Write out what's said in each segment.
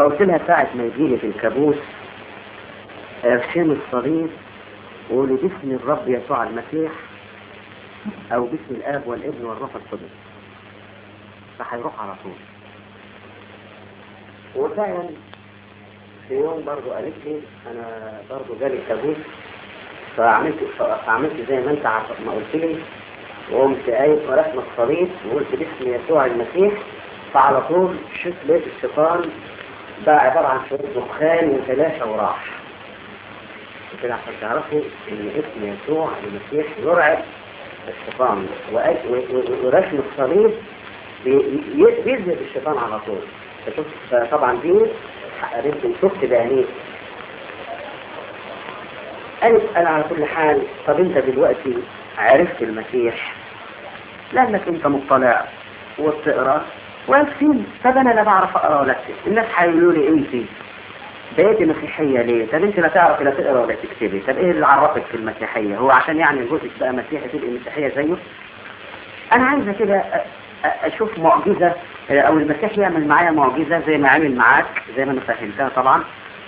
فقلت لها ساعة ما يجيلي في الكابوس ارسم الصليب وقولي باسم الرب يسوع المسيح او باسم الاب والابن والروح القدس فهيروح على طول وفعلا في يوم برضو قالت لي انا برضو جالي كابوس فعملت فعملت زي ما انت عارف ما قلت لي وقمت قايم ورسم الصليب وقلت باسم يسوع المسيح فعلى طول شفت لقيت الشيطان بقى عبارة عن شوية دخان وتلاشى وراح كده عشان تعرفوا ان اسم يسوع المسيح يرعب الشيطان وأج- و- و- ورسم الصليب بي- ي- بيذهب الشيطان على طول فشوف طبعا دي قريت شفت بعينيك قالت انا على كل حال طب انت دلوقتي عرفت المسيح لانك انت مطلع وبتقرا ويكفيني طب انا لا بعرف اقرا ولا اكتب الناس هيقولوا لي انت بقيتي مسيحيه ليه؟ طب انت لا تعرفي لا تقرا ولا تكتبي طب ايه اللي عرفك في المسيحيه؟ هو عشان يعني جوزك بقى مسيحي تبقي مسيحيه زيه؟ انا عايزه كده أ- أ- اشوف معجزه او المسيح يعمل معايا معجزه زي ما عمل معاك زي ما انا فهمتها طبعا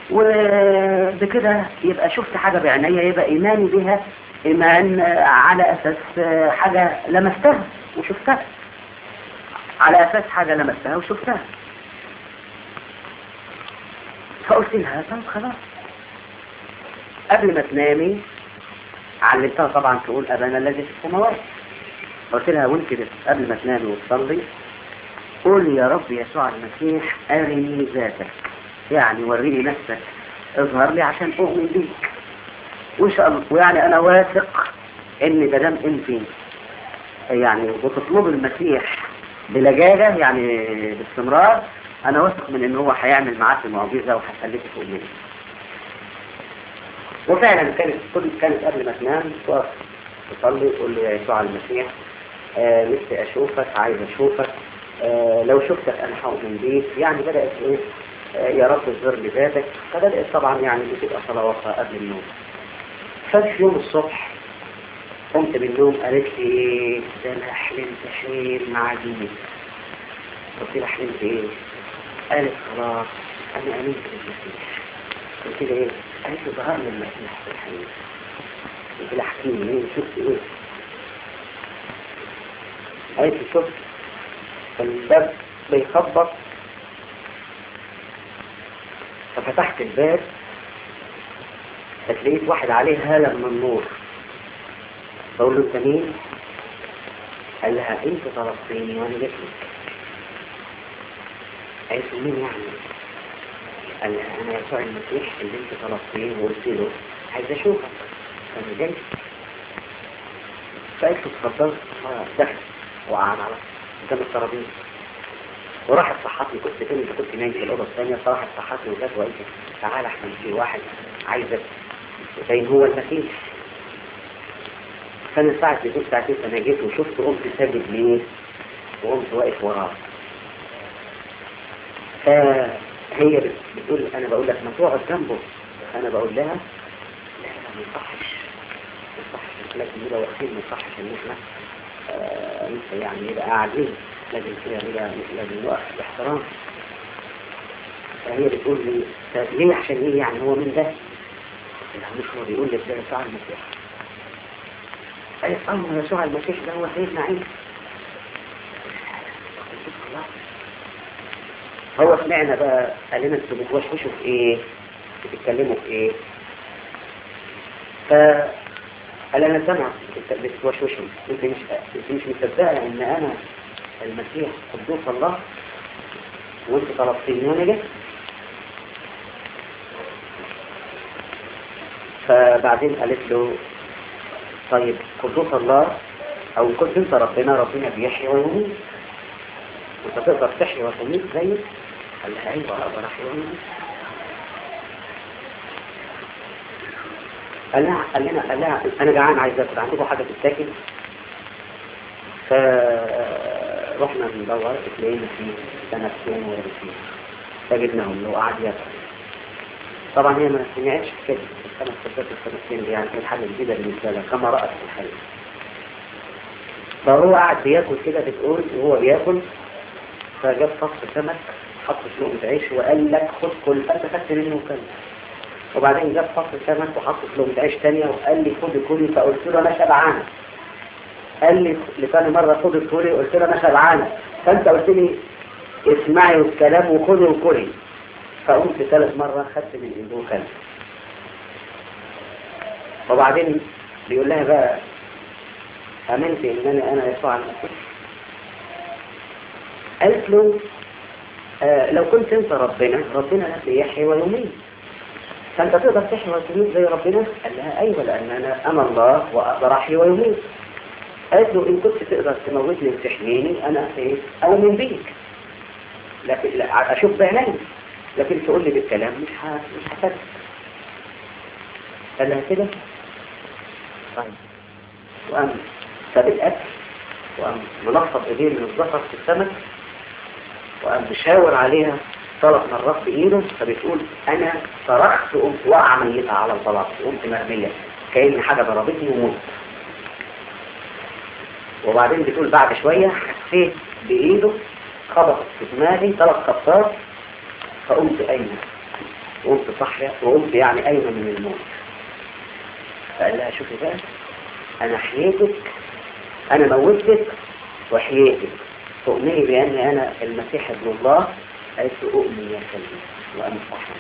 وبكده يبقى شفت حاجه بعينيا يبقى ايماني بها ايمان على اساس حاجه لمستها وشفتها على اساس حاجه لمستها وشفتها فقلت لها طب خلاص قبل ما تنامي علمتها طبعا تقول ابانا الذي في السماوات قلت لها وانت بس قبل ما تنامي وتصلي قول يا رب يسوع المسيح ارني ذاتك يعني وريني نفسك اظهر لي عشان اؤمن بيك وان شاء الله ويعني انا واثق ان ما دام انت يعني بتطلب المسيح بلجاجه يعني باستمرار انا واثق من ان هو هيعمل معاك المعجزه وهيخليك تؤمني وفعلا كانت كل كانت قبل ما تنام تقف تصلي تقول له يا يسوع المسيح آه نفسي اشوفك عايز اشوفك آه لو شفتك انا هؤمن بيك يعني بدات ايه آه يا رب اظهر لي ذاتك فبدات طبعا يعني بتبقى صلواتها قبل النوم ففي يوم الصبح قمت بالنوم قالت لي ايه ده انا حلمت حلم عجيب قلت لها حلمت ايه قالت خلاص انا امنت بالمسيح قلت لها ايه قالت لي ظهر لي المسيح في الحلم قلت لها احكي لي ايه شفت ايه قالت لي شفت الباب بيخبط ففتحت الباب فتلاقيت واحد عليه هالة من النور بقول له انت مين؟ قال لها انت طلبتيني وانا جيت لك قالت له مين يعني؟ قال لها انا يسوع المسيح اللي انت طلبتيه وقلت له عايز اشوفك انا جاي فقالت له اتفضل دخل وقعد على قدام الترابيزه وراحت صحتني كنت فين انت كنت نايم في الاوضه الثانيه فراحت صحتني وجت وقالت لي تعالى احنا في واحد عايزك زي هو المسيح فانا ساعة بتقول ساعتين انا جيت وشفت قمت ساجد ليه وقمت واقف وراه فهي بت- بتقول انا بقول لك ما تقعد جنبه انا بقول لها لا لا ما يصحش ما يصحش لكن نبقى واقفين ما يصحش ان احنا آه، يعني يبقى قاعدين لازم كده نبقى لازم نوقف باحترام فهي بتقول لي طب ليه عشان ايه يعني هو من ده؟ قلت لها مش هو بيقول لك ده يسوع المسيح قالت اه يسوع المسيح ده هو سيدنا عيسى قلت خلاص هو سمعنا بقى قال لنا انتوا بتوشوشوا في ايه؟ بتتكلموا في ايه؟ فقال انا سمع بت- بتوشوشوا انت مش انت مش مصدقه ان انا المسيح قدوس الله وانت طلبتني وانا جيت فبعدين قالت له طيب قدوس الله او كنت انت ربنا ربنا بيحيي ويميت وانت تقدر تحيي وتميت زيه قال لها ايوه اقدر احيي واميت قال لها قال لنا قال لها انا جعان عايز اكل عندكم حاجه تتاكل فرحنا ندور لقينا في سنتين ورثين فجبناهم له قعد ياكل طبعا هي ما سمعتش كده الخمس ستات السنتين دي يعني كانت حاجه جديده بالنسبه لها كما رأت في الحلم فهو قاعد بياكل كده بتقول وهو بياكل فجاب فص سمك حط لقمة عيش وقال لك خد كل فانت خدت منه وكل وبعدين جاب فصل سمك وحط لقمة عيش تانية وقال لي خد كلي فقلت له انا شبعانة قال لي لثاني مرة خد كلي قلت له انا شبعانة فانت قلت لي اسمعي الكلام وخذي وكلي فقمت ثالث مرة خدت من عنده وكلت وبعدين بيقول لها بقى امنت ان انا انا يسوع المسيح قالت له آه لو كنت انت ربنا ربنا قال يحيي ويميت فانت تقدر تحيي وتميت زي ربنا قال لها ايوه لان انا انا الله واقدر احيي ويميت قالت له ان كنت تقدر تموتني وتحييني انا ايه اؤمن بيك لكن لا اشوف بعيني لكن تقول لي بالكلام مش ه... مش هصدق قال لها كده طيب وقام ساب الاكل وقام منفض ايديه من الزفر في السمك وقام مشاور عليها ثلاث مرات بايده فبتقول انا صرخت وقمت واقعه ميته على البلاط وقمت مرميه كأن حاجه ضربتني ومت وبعدين بتقول بعد شويه حسيت بايده خبطت في دماغي ثلاث خبطات فقمت قايمه وقمت صحية وقمت يعني قايمه من الموت فقال لها شوفي بقى انا حييتك انا موتك وحييتك تؤمني بان انا المسيح ابن الله قالت له اؤمن يا سيدي وانا صح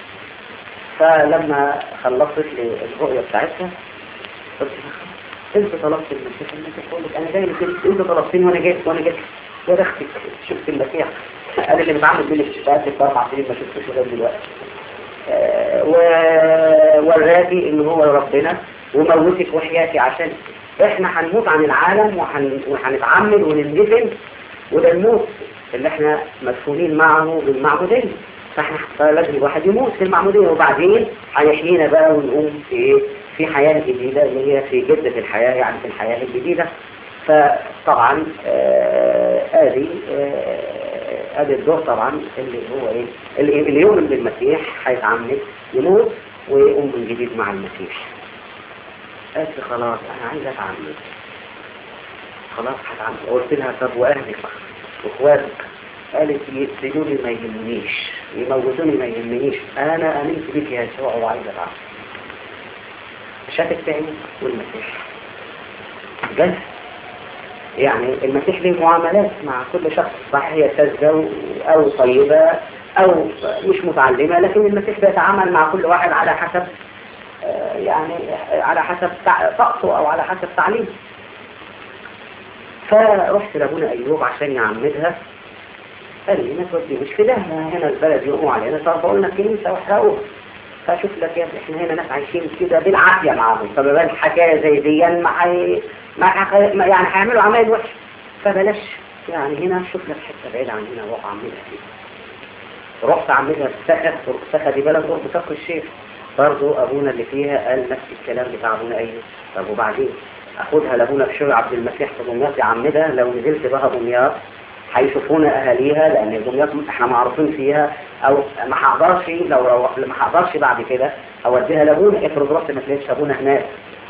فلما خلصت لي الرؤية بتاعتها قلت لها انت طلبت المسيح المسيح يقول لك انا جاي لك انت طلبتني وانا جيت وانا جيت يا بختك شفت المسيح قال اللي بعمل بيه الاشتباهات في اربع سنين ما شفتوش لغايه دلوقتي آه ووراكي ان هو ربنا وموتك وحياتي عشان احنا هنموت عن العالم وهن... وهنتعمد ونندفن وده الموت اللي احنا مدفونين معه بالمعمودية فاحنا لازم الواحد يموت في المعمودية وبعدين هيحيينا بقى ونقوم في ايه في حياة جديدة اللي هي في جدة الحياة يعني في الحياة الجديدة فطبعا ادي آه ادي الدور طبعا اللي هو ايه اللي, اللي يؤمن بالمسيح هيتعمد يموت ويقوم من جديد مع المسيح قالت لي خلاص انا عايز اتعمد خلاص هتعمد قلت لها طب واهلك واخواتك قالت يقتلوني ما يهمنيش يموتوني ما يهمنيش انا امنت بك يا يسوع وعايز اتعمد شافت تاني والمسيح جلس يعني المسيح له معاملات مع كل شخص صحيح هي ساذجة او طيبة او مش متعلمة لكن المسيح بيتعامل مع كل واحد على حسب يعني على حسب طقسه او على حسب تعليمه فرحت لابونا ايوب عشان يعمدها قال لي ما تودينيش في ده هنا البلد يقوموا علينا طب قلنا الكنيسه واحرقوها فشوف لك يا احنا هنا ناس عايشين كده بالعافيه معاهم فبلاش حكايه زي دي ما حي... ما حي... يعني هيعملوا عمايل وحشه فبلاش يعني هنا شوف لك حته بعيده عن هنا واقع اعملها فيها رحت اعملها في سخا سخا دي بلد قرب كفر الشيخ برضه ابونا اللي فيها قال نفس الكلام بتاع ابونا ايوب طب وبعدين اخدها لابونا بشوي عبد المسيح في دمياط يعمدها لو نزلت بها دمياط هيشوفونا اهاليها لان دمياط احنا معروفين فيها او ما هقدرش لو ما هقدرش بعد كده اوديها لابونا افرض رحت ما تلاقيش ابونا هناك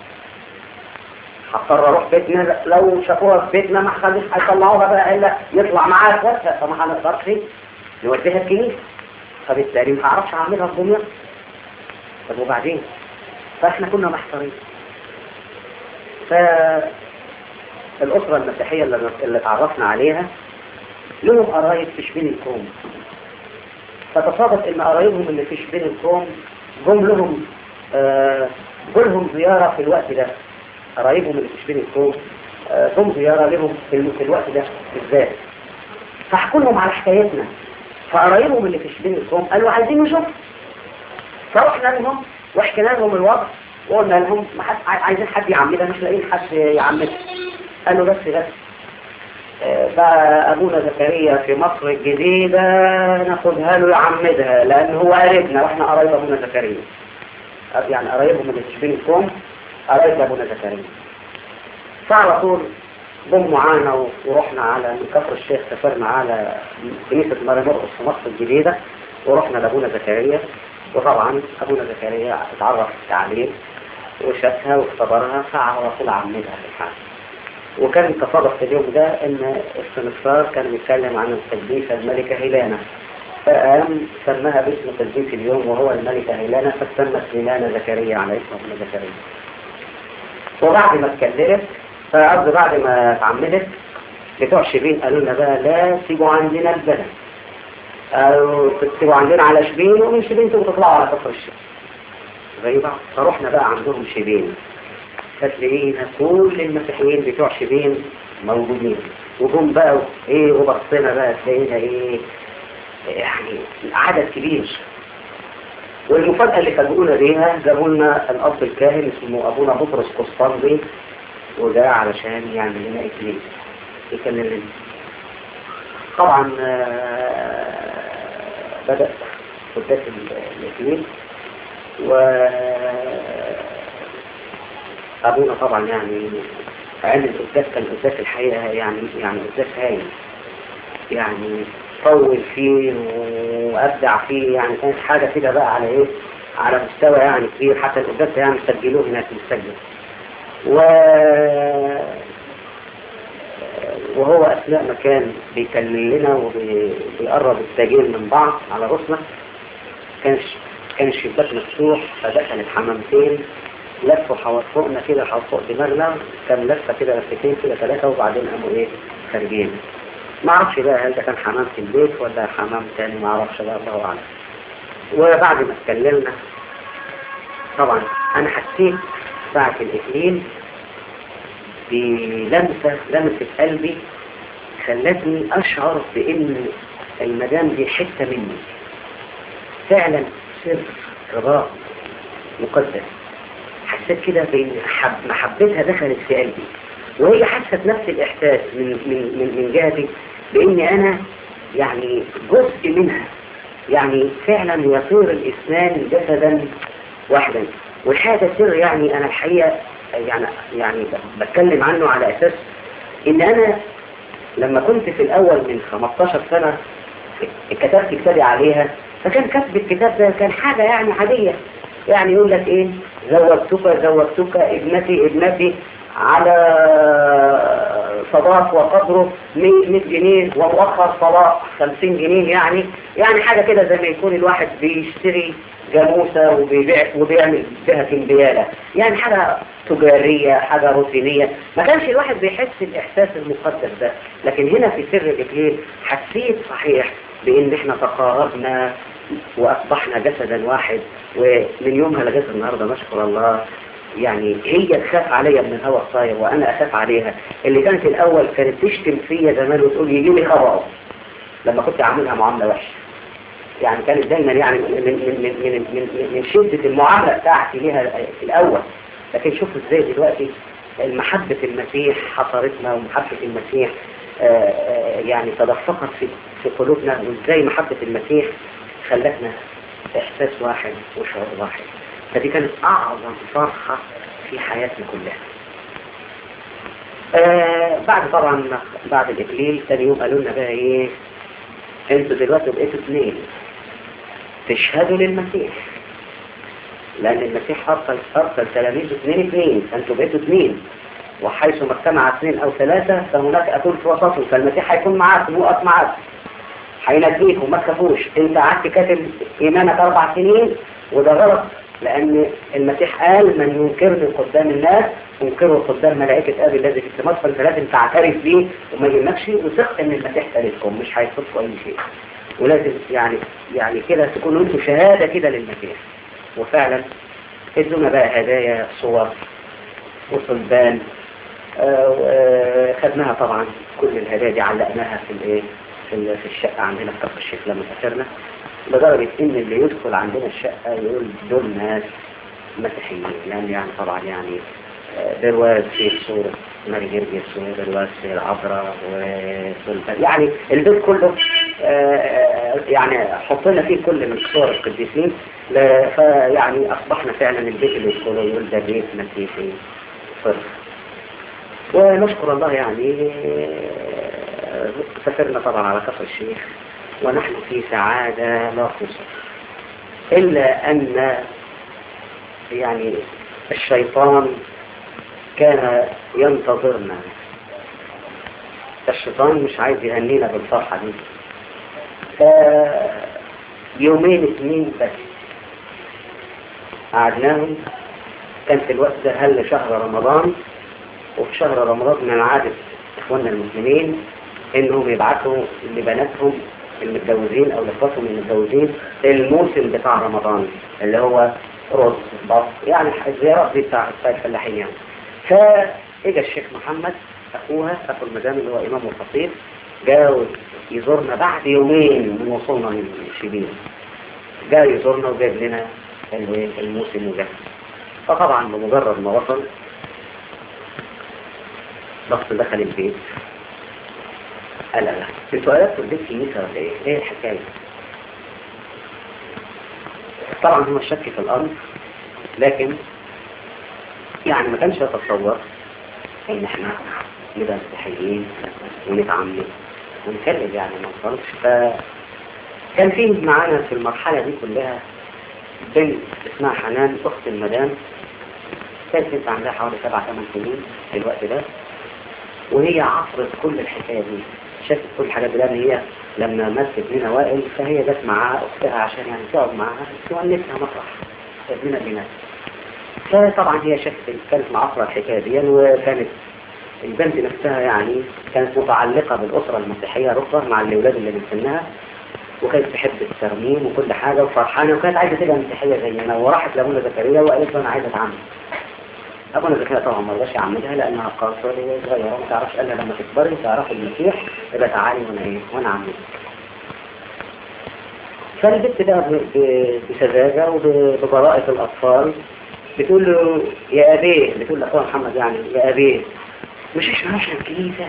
هضطر اروح بيتنا لو شافوها في بيتنا ما حدش هيطلعوها بقى الا يطلع معاها اخواتها فما هنقدرش نوديها الكنيسه فبالتالي ما هعرفش اعملها في دمياط طب وبعدين فاحنا كنا محتارين فالأسرة المسيحية اللي, اللي تعرفنا عليها لهم قرايب في شبين الكوم فتصادف ان قرايبهم اللي في شبين الكوم جم لهم آه جم زيارة في الوقت ده قرايبهم اللي في شبين الكوم آه جم زيارة لهم في, في الوقت ده بالذات فحكوا لهم على حكايتنا فقرايبهم اللي في شبين الكوم قالوا عايزين نشوف فرحنا لهم وحكينا لهم الوضع وقلنا لهم ما حد عايزين حد يعمدها مش لاقيين حد يعمدها قالوا بس بس بقى ابونا زكريا في مصر الجديدة ناخدها له يعمدها لان هو قريبنا واحنا قرايب ابونا زكريا يعني قرايبهم اللي تشبين الكوم قرايب ابونا زكريا فعلى طول جم معانا ورحنا على من كفر الشيخ سافرنا على كنيسة ماري مرقس في مصر الجديدة ورحنا لابونا زكريا وطبعا ابونا زكريا اتعرف التعليم وشافها واختبرها فعلى طول عمدها في الحال وكان تصادف في اليوم ده ان السمسار كان بيتكلم عن القديسة الملكة هيلانا فقام سماها باسم قديس اليوم وهو الملكة هيلانا فسمت هيلانا زكريا على اسم ابن زكريا وبعد ما اتكلمت فقصد بعد ما اتعمدت بتوع شبين قالوا لنا بقى لا سيبوا عندنا البلد قالوا تسيبوا عندنا على شبين ومن شبين تبقوا تطلعوا على كفر الشيخ زي بعض فروحنا بقى عندهم شبين فتلاقينا كل المسيحيين بتوع شبين موجودين وجم بقى ايه وبصينا بقى تلاقينا ايه يعني عدد كبير والمفاجأة اللي فاجئونا بيها جابوا لنا الأب الكاهن اسمه أبونا بطرس قسطنطي وده علشان يعمل لنا إكليل يكلمنا طبعا بدأ قداس الإكليل و أبونا طبعا يعني عامل قداس كان قداس الحقيقة يعني يعني قداس هايل يعني طول فيه وأبدع فيه يعني كانت حاجة كده بقى على إيه على مستوى يعني كبير حتى القداس يعني سجلوه هناك مسجل و وهو أثناء ما كان بيكلم لنا وبيقرب التاجين من بعض على رسمة كان كان الشباك مفتوح فدخل الحمامتين لفوا حوالي فوقنا كده حوالي فوق دماغنا كان لفة كده لفتين كده ثلاثة وبعدين قاموا ايه خارجين ما اعرفش بقى هل ده كان حمام في البيت ولا حمام تاني ما اعرفش بقى الله اعلم وبعد ما اتكلمنا طبعا انا حسيت ساعة الاكليل بلمسة لمسة قلبي خلتني اشعر بان المدام دي حتة مني فعلا سر رباط مقدس حسيت كده بان حب محبتها دخلت في قلبي وهي حست نفس الاحساس من من من, من جهتي باني انا يعني جزء منها يعني فعلا يصير الاثنان جسدا واحدا وهذا سر يعني انا الحقيقه يعني يعني بتكلم عنه على اساس ان انا لما كنت في الاول من 15 سنه كتبت كتابي عليها فكان كتب الكتاب ده كان حاجه يعني عاديه يعني يقول لك ايه زوجتك زوجتك ابنتي ابنتي على صداق وقدره 100 جنيه ومؤخر صداق 50 جنيه يعني يعني حاجة كده زي ما يكون الواحد بيشتري جاموسة وبيبيع وبيعمل بها كمبيالة يعني حاجة تجارية حاجة روتينية ما كانش الواحد بيحس الإحساس المقدس ده لكن هنا في سر الإكليل حسيت صحيح بإن احنا تقاربنا وأصبحنا جسدا واحد ومن يومها لغاية النهاردة نشكر الله يعني هي تخاف عليا من الهوى الصاير وأنا أخاف عليها اللي كانت الأول كانت تشتم فيا زمان وتقول يجي لي خبر لما كنت أعملها معاملة وحشة يعني كانت دايما يعني من, من, من, من, من, من شدة المعاملة بتاعتي ليها في الأول لكن شوفوا ازاي دلوقتي محبة المسيح حصرتنا ومحبة المسيح آآ آآ يعني تدفقت في, في قلوبنا وازاي محبة المسيح خلتنا احساس واحد وشعور واحد فدي كانت اعظم فرحة في حياتنا كلها آه بعد طبعا بعد الاكليل ثاني يوم قالوا لنا بقى ايه انتوا دلوقتي بقيتوا اثنين تشهدوا للمسيح لان المسيح ارسل ارسل تلاميذه اثنين اثنين انتوا بقيتوا اثنين وحيث ما اجتمع اثنين او ثلاثة فهناك اكون في وسطهم فالمسيح هيكون معاكم وقف معاكم هينجيكم ما تخافوش انت قعدت كاتب ايمانك اربع سنين وده غلط لان المسيح قال من ينكرني قدام الناس ينكره قدام ملائكة ابي الذي في السماء فانت لازم تعترف بيه وما يهمكش وثق ان المسيح ثالثكم مش هيصدقوا اي شيء ولازم يعني يعني كده تكونوا انتوا شهادة كده للمسيح وفعلا ادونا بقى هدايا صور وصلبان آه خدناها طبعا كل الهدايا دي علقناها في الايه في, في الشقة عندنا في كفر الشيخ لما سافرنا لدرجة ان اللي يدخل عندنا الشقة يقول دول ناس مسيحيين لان يعني طبعا يعني برواز في صورة ماري جرجس وبرواز في العذراء وصلبان يعني البيت كله يعني حطينا فيه كل من صور القديسين فيعني أصبحنا فعلا البيت اللي يدخله يقول ده بيت مسيحي صرف ونشكر الله يعني سافرنا طبعا على كفر الشيخ ونحن في سعادة لا توصف إلا أن يعني الشيطان كان ينتظرنا الشيطان مش عايز يهنينا بالفرحة دي يومين اثنين بس قعدناهم كان في الوقت ده هل شهر رمضان وفي شهر رمضان من عادة إخواننا المسلمين إنهم يبعثوا لبناتهم المتجوزين أو لإخواتهم المتجوزين الموسم بتاع رمضان اللي هو رز بط يعني الزيارات دي بتاع الفلاحين يعني فإجا الشيخ محمد أخوها أخو المدام اللي هو إمام الخطيب جاء يزورنا بعد يومين من وصولنا من شبين جاء يزورنا وجاب لنا الموسم ده فطبعا بمجرد ما وصل ضغط دخل البيت قال لا انتوا قلبتوا البيت كنيسة ولا ايه؟ ايه الحكاية؟ طبعا هو الشك في الأمر لكن يعني ما كانش يتصور ان احنا نبقى مستحيين ونتعامل ونكلم يعني ما وصلش فكان في معانا في المرحلة دي كلها بنت اسمها حنان اخت المدام كانت بنت عندها حوالي سبع ثمان سنين في الوقت ده وهي عصرت كل الحكاية دي شافت كل الحاجات دي لان هي لما ماتت ابننا وائل فهي جت معاها اختها عشان يعني تقعد معاها تونسها مسرح ابننا اللي مات فطبعا هي شافت كانت معاصرة الحكاية دي وكانت البنت نفسها يعني كانت متعلقة بالأسرة المسيحية رفضة مع الأولاد اللي من سنها وكانت تحب الترميم وكل حاجة وفرحانة وكانت عايزة تبقى مسيحية زينا وراحت لأبونا زكريا وقالت له أنا عايزة أتعمد أبونا زكريا طبعا ما رضاش يعمدها لأنها قاصرة صغيرة ما تعرفش قال لها لما تكبري تعرفي المسيح يبقى تعالي وأنا إيه وأنا عمدك فالبنت بقى بسذاجة وببراءة الأطفال بتقول له يا أبيه بتقول لأخوها محمد يعني يا أبيه مش احنا رحنا الكنيسة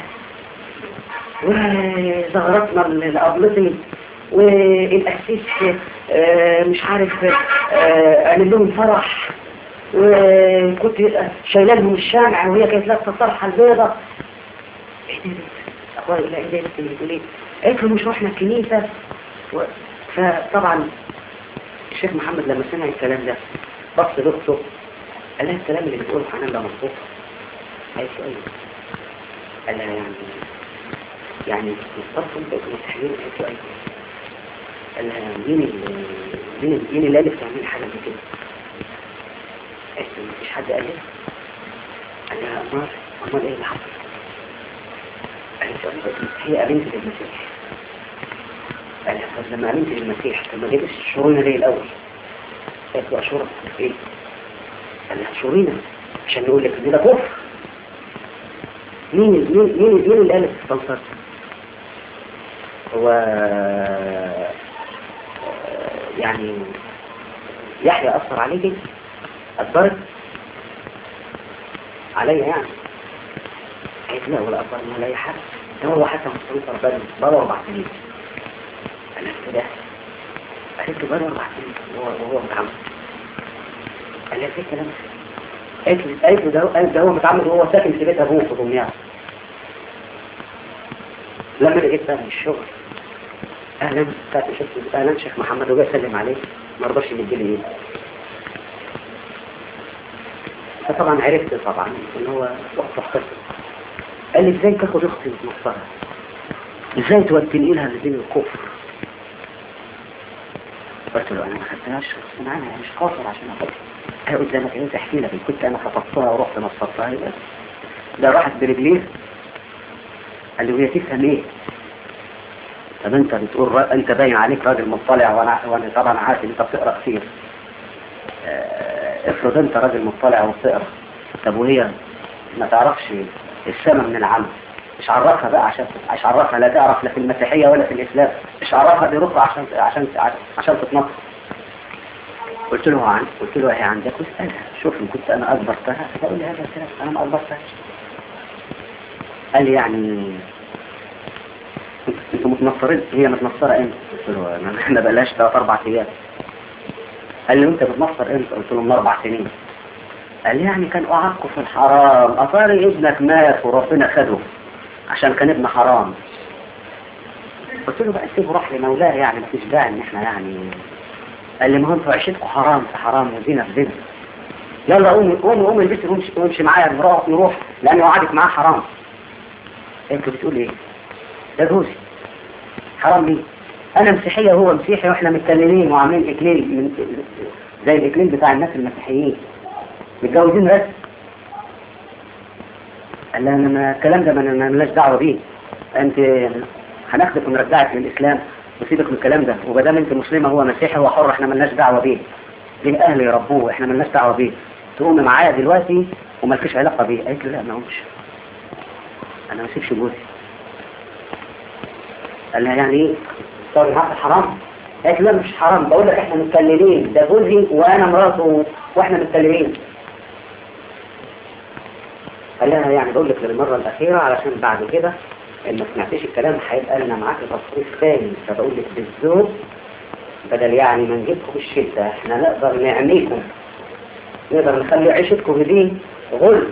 وزغرتنا لأبلتي والأسيس مش عارف عمل لهم فرح وكنت شايله لهم الشمع وهي كانت لابسه الطرحه البيضاء ايه ده اخويا لا ايه ده اللي بتقول ايه قالت له مش رحنا الكنيسه و... فطبعا الشيخ محمد لما سمع الكلام ده بص لاخته قال لها الكلام اللي بتقوله حنان ده مظبوط قالت له ايوه قال لها يعني يعني مصطفى انت مسيحيين قالت له ايوه قال لها مين ال مين مين اللي قالك تعمل حاجه زي كده قالت له مفيش حد قال لي قال لها امال امال ايه اللي حصل قالت له هي امنت بالمسيح قال لها طب لما امنت بالمسيح طب ما جبتش شعورنا ليه الاول قالت له اشورك ايه قال لها شعورينا عشان نقول لك ان ده كفر مين مين مين مين اللي قال استنصر هو يعني يحيى أثر عليك أثرت عليا يعني قالت لا ولا أثر ولا أي حاجة ده هو حتى مستنصر بل بقى أربع سنين قال لها كده قالت له بقى أربع سنين وهو متعمد قال لها في كلام قالت له قالت له ده ده هو متعمد وهو ساكن في بيت أبوه في دمياط لما لقيت بقى من الشغل اهلا شفت اهلا شيخ محمد وجاي يسلم عليه ما رضاش يديلي ايه فطبعا عرفت طبعا ان هو وقت اختصر قال لي ازاي تاخد اختي وتنصرها ازاي توديني لها لدين الكفر قلت له انا ما خدتهاش غصب عنها مش قاصر عشان اخدها هي قدامك ايه تحكي لك كنت انا خطفتها ورحت نصرتها بس ده راحت برجليه قال لي وهي تفهم ايه طب انت بتقول را... انت باين عليك راجل مطلع وانا وانا طبعا عارف ان انت بتقرا كتير اه... افرض انت راجل مطلع وبتقرا طب وهي ما تعرفش السماء من العمل مش عرفها بقى عشان مش عرفها لا تعرف لا في المسيحيه ولا في الاسلام مش عرفها دي رقعه عشان عشان عشان تتنصر قلت له عن قلت له هي عندك واسالها شوف ان كنت انا اكبرتها فقول لي هذا الكلام انا ما اكبرتهاش قال لي يعني انتوا متنصرين هي متنصرة امتى قلت له ما بقالهاش ثلاث اربع ايام قال لي انت بتنصر امتى قلت له من اربع سنين قال لي يعني كان اعاقه في الحرام اطاري ابنك مات وربنا خده عشان كان ابن حرام قلت له بقى سيبه راح لمولاه يعني مفيش داعي ان احنا يعني قال لي ما هو انتوا عيشتكم حرام في حرام وزينة في زينة يلا قومي قومي قومي البيت وامشي وامشي معايا نروح نروح لان وعدك معاه حرام انت بتقول ايه ده جوزي حرام ليه انا مسيحية وهو مسيحي واحنا متكلمين وعاملين اكليل من زي الاكليل بتاع الناس المسيحيين متجوزين بس قال لها انا الكلام ده ما مالناش دعوه بيه انت هناخدك ونرجعك للاسلام وسيبك من الكلام ده وما انت مسلمه هو مسيحي هو حر احنا مالناش دعوه بيه دي اهل يربوه احنا مالناش دعوه بيه تقوم معايا دلوقتي ومالكش علاقه بيه قالت له لا ما قومش انا ما اسيبش جوزي قال لها يعني ايه صار هذا حرام قالت لا مش حرام بقول لك احنا متكلمين ده جوزي وانا مراته واحنا متكلمين قال لها يعني بقول لك للمرة الأخيرة علشان بعد كده إن ما سمعتيش الكلام هيبقى لنا معاك تصريف ثاني فبقول لك بالزوج بدل يعني ما نجيبكم بالشدة احنا نقدر نعميكم نقدر نخلي عيشتكم دي غل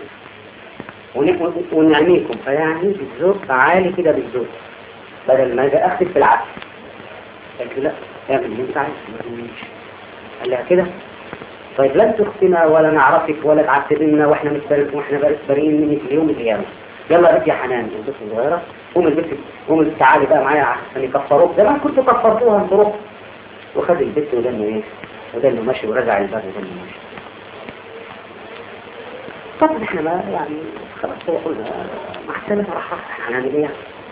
ونعميكم فيعني بالزوج تعالي كده بالزوج بدل ما اجي اخذك في العكس قالت لا اعمل اللي انت عايزه ما تقوليش قال لها كده طيب لن تخفنا ولا نعرفك ولا تعتبرنا واحنا متبرئين واحنا بريئين منك اليوم القيامة يلا بنت يا حنان البنت الصغيرة قوم البنت قوم البنت تعالي بقى معايا عشان يكفروك ده ما كنتوا كفرتوها انتوا وخد البنت ودنه ايه ودنه ماشي ورجع الباب ودنه ماشي طبعا احنا ما يعني خلاص هو قلنا مع السلامة راح هنعمل ايه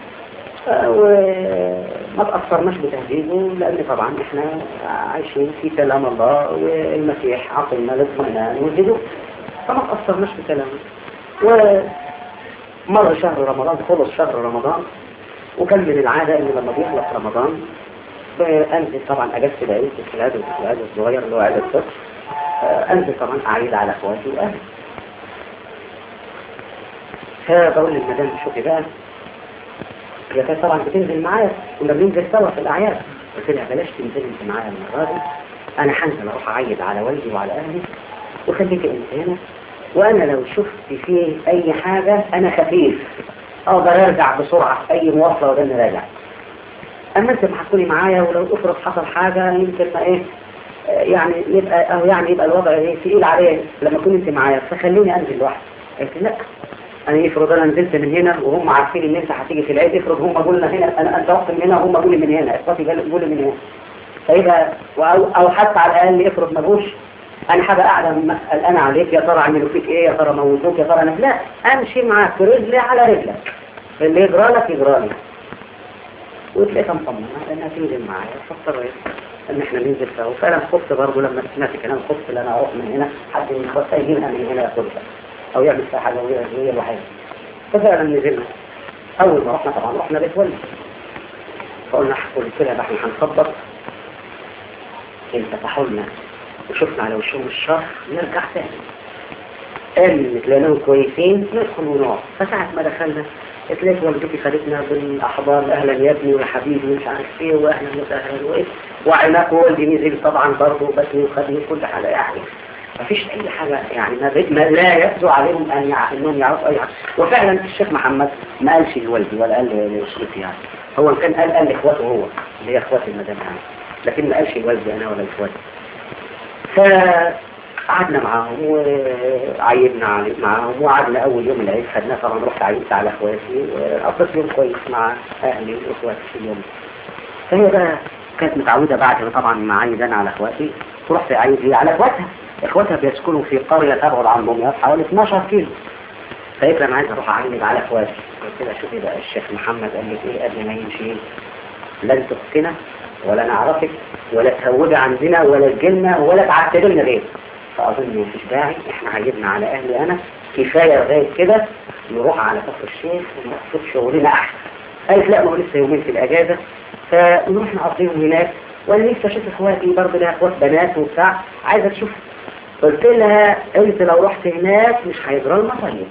وما تأثرناش بتهديده لأن طبعا احنا عايشين في كلام الله والمسيح عطينا الاطمئنان والهدوء فما تأثرناش بكلامه ومر شهر رمضان خلص شهر رمضان وكان من العادة ان لما بيخلص رمضان انزل طبعا اجازة العيد في العيد العيد الصغير اللي هو عيد الفطر انزل طبعا اعيد على اخواتي واهلي فبقول للمدام شوفي بقى هي كانت طبعا بتنزل معايا كنا بننزل سوا في الأعياد قلت لها بلاش تنزل انت معايا المرة دي أنا هنزل أروح أعيد على والدي وعلى أهلي وخليك أنت هنا وأنا لو شفت فيه أي حاجة أنا خفيف أقدر أرجع بسرعة في أي مواصلة وده راجع أما أنت هتكوني معايا ولو افرض حصل حاجة يمكن ما إيه يعني يبقى أو يعني يبقى الوضع إيه تقيل عليا لما تكون أنت معايا فخليني أنزل لوحدي قلت لا انا يفرض انا نزلت من هنا وهم عارفين ان انت هتيجي في العيد افرض هم قولنا هنا انا انت وقت من هنا وهم قولي من هنا اخواتي قولي من هنا فيبقى او, أو حتى على الاقل افرض ما جوش انا هبقى قاعده قلقانه عليك يا ترى عملوا فيك ايه يا ترى موتوك يا ترى انا لا امشي معاك رجلي على رجلك اللي يجرى لك يجرى لي وتلاقيها مطمنه لانها تنزل معايا فاضطريت ان احنا ننزل سوا وفعلا خفت برضه لما سمعت كلام خفت ان انا اروح من هنا حد من اخواتي يجيبها من هنا ياخدها او يعمل فيها حاجه وهي الوحيده ففعلا نزلنا اول ما رحنا طبعا رحنا بيت والدي فقلنا قلت لها بقى احنا هنخبط ان فتحوا لنا وشفنا على وشهم الشهر نرجع تاني قال تلاقيناهم كويسين ندخل ونقعد فساعة ما دخلنا تلاقيت والدتي خدتنا بالاحضان اهلا يا ابني ويا حبيبي ومش عارف ايه واهلا وسهلا وايه وعناك والدي نزل طبعا برضه بسني وخدني كل حاجه يعني مفيش اي حاجة يعني ما لا يبدو عليهم ان يع... انهم يعرفوا اي حاجة وفعلا الشيخ محمد ما قالش لوالدي ولا قال لاسرتي يعني هو كان قال قال لاخواته هو اللي هي اخواتي المدام يعني لكن ما قالش لوالدي انا ولا اخواتي فقعدنا معاهم وعيدنا معاهم وقعدنا اول يوم العيد خدناه طبعا رحت عيدت على اخواتي وقضيت يوم كويس مع اهلي واخواتي في اليوم فهي بقى كانت متعودة بعد ما طبعا ما عيد انا على اخواتي تروح تعيد هي على اخواتها اخواتها بيسكنوا في قرية تبعد عن دمياط حوالي 12 كيلو فقلت انا عايز اروح اعلم على اخواتي قلت لها شوفي بقى الشيخ محمد قال لك ايه قبل ما يمشي لن تفتنا ولا نعرفك ولا تهودي عندنا ولا تجلنا ولا تعتبرنا غير فاظن مفيش داعي احنا عيبنا على اهلي انا كفاية لغاية كده نروح على كفر الشيخ ونحصل شغلنا احسن قالت لا ما هو لسه يومين في الاجازة فنروح نقضيهم هناك وانا نفسي اشوف اخواتي برضه لها اخوات بنات وبتاع عايزه تشوف قلت لها انت لو رحت هناك مش هيجرى لنا طيب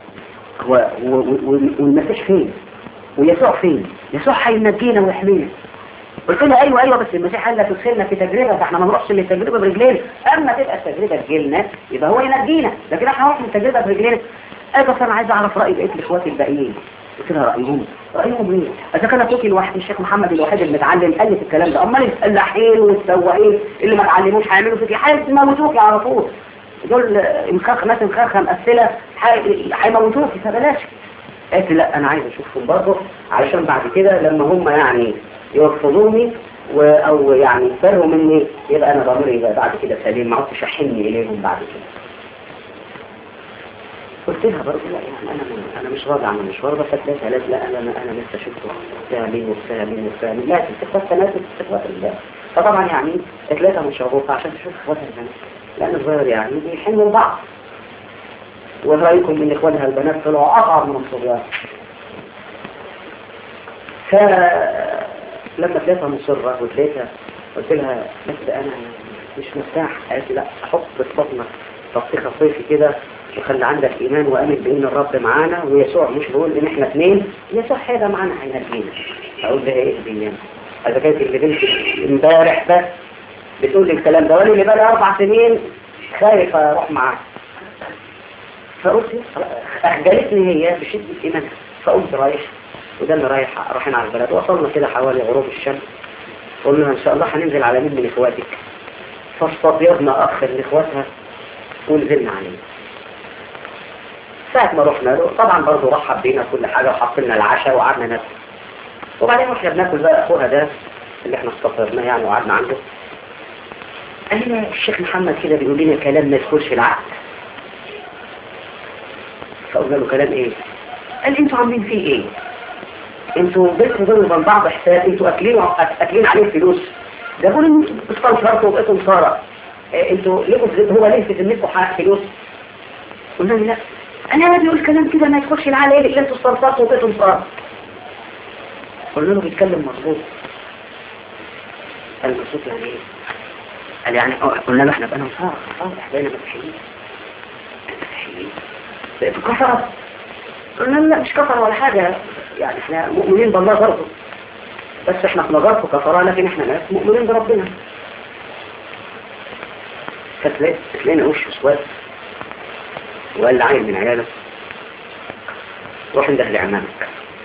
والمسيح فين ويسوع فين يسوع هينجينا ويحمينا قلت لها ايوه ايوه بس المسيح قال لك تدخلنا في تجربه فاحنا ما نروحش للتجربه برجلينا اما تبقى التجربه تجيلنا يبقى هو ينجينا لكن احنا نروح للتجربه برجلينا ايوه بس انا عايز اعرف راي بقيه الاخوات الباقيين قلت لها رايهم رايهم ايه اذا كان اخوكي الواحد الشيخ محمد الوحيد المتعلم قال لي في الكلام ده امال الفلاحين والسواقين اللي ما اتعلموش هيعملوا فيك هيموتوكي على طول دول مخخ ناس مخخه مقفله هيموتوكي فبلاش قالت لا انا عايز اشوفهم برضه علشان بعد كده لما هم يعني يرفضوني و... او يعني يكرهوا مني يبقى انا ضميري يبقى بعد كده سليم ما عدتش احن اليهم بعد كده قلت لها برضه لا يعني انا انا مش راضي عن المشوار بس ثلاثة لا لا انا انا لسه شفته سامين وسامين وسامين لا تستخدم تناسب استخدام الله فطبعا يعني ثلاثة مش شغوفة عشان تشوف اخواتها البنات لان الصغير يعني بيحنوا لبعض ورأيكم من اخوانها البنات طلعوا اصعب من الصبيان فلما ثلاثة مصرة وثلاثة قلت لها بس انا مش مرتاح قالت لي لا احط في بطنك تطبيخة صيفي كده وخلي عندك ايمان وامن بان الرب معانا ويسوع مش بيقول ان احنا اثنين يسوع هيبقى معانا هينادينا اقول لها ايه دي اذا كانت اللي بنت امبارح بس بتقول لي الكلام ده وانا اللي بقى اربع سنين خايف اروح معاها فقلت اخجلتني هي بشدة ايمانها فقلت رايح وده اللي رايح رايحين على البلد وصلنا كده حوالي غروب الشمس قلنا ان شاء الله هننزل على مين من اخواتك فاستطيرنا اخ من اخواتها ونزلنا عليه ساعة ما رحنا له طبعا برضه رحب بينا كل حاجة وحط لنا العشاء وقعدنا ناكل وبعدين واحنا بناكل بقى اخوها ده اللي احنا استطرناه يعني وقعدنا عنده قال لنا الشيخ محمد كده بيقول لنا كلام ما يدخلش في العقل فقلنا له كلام ايه قال انتوا عاملين فيه ايه انتوا بينكم وبين وبين بعض حساب انتوا اكلين اكلين عليه فلوس ده بيقول ان انتوا استنصرتوا وبقيتوا نصارى اه انتوا ليكم هو ليه في ذمتكم حق فلوس قلنا له لا انا بيقول كلام كده ما يدخلش العقل ايه اللي انتوا استنصرتوا وبقيتوا نصارى قلنا له بيتكلم مظبوط قال مظبوط يعني ايه قال يعني قلنا له احنا بقينا نصارى نصارى بقينا مسيحيين مسيحيين بقيتوا كفرة قلنا له لا مش كفرة ولا حاجة يعني احنا مؤمنين بالله برضه بس احنا في نظركم كفرة لكن احنا ناس مؤمنين بربنا فتلاقينا وش اسود وقال لي عين من عياله روح انده لعمامك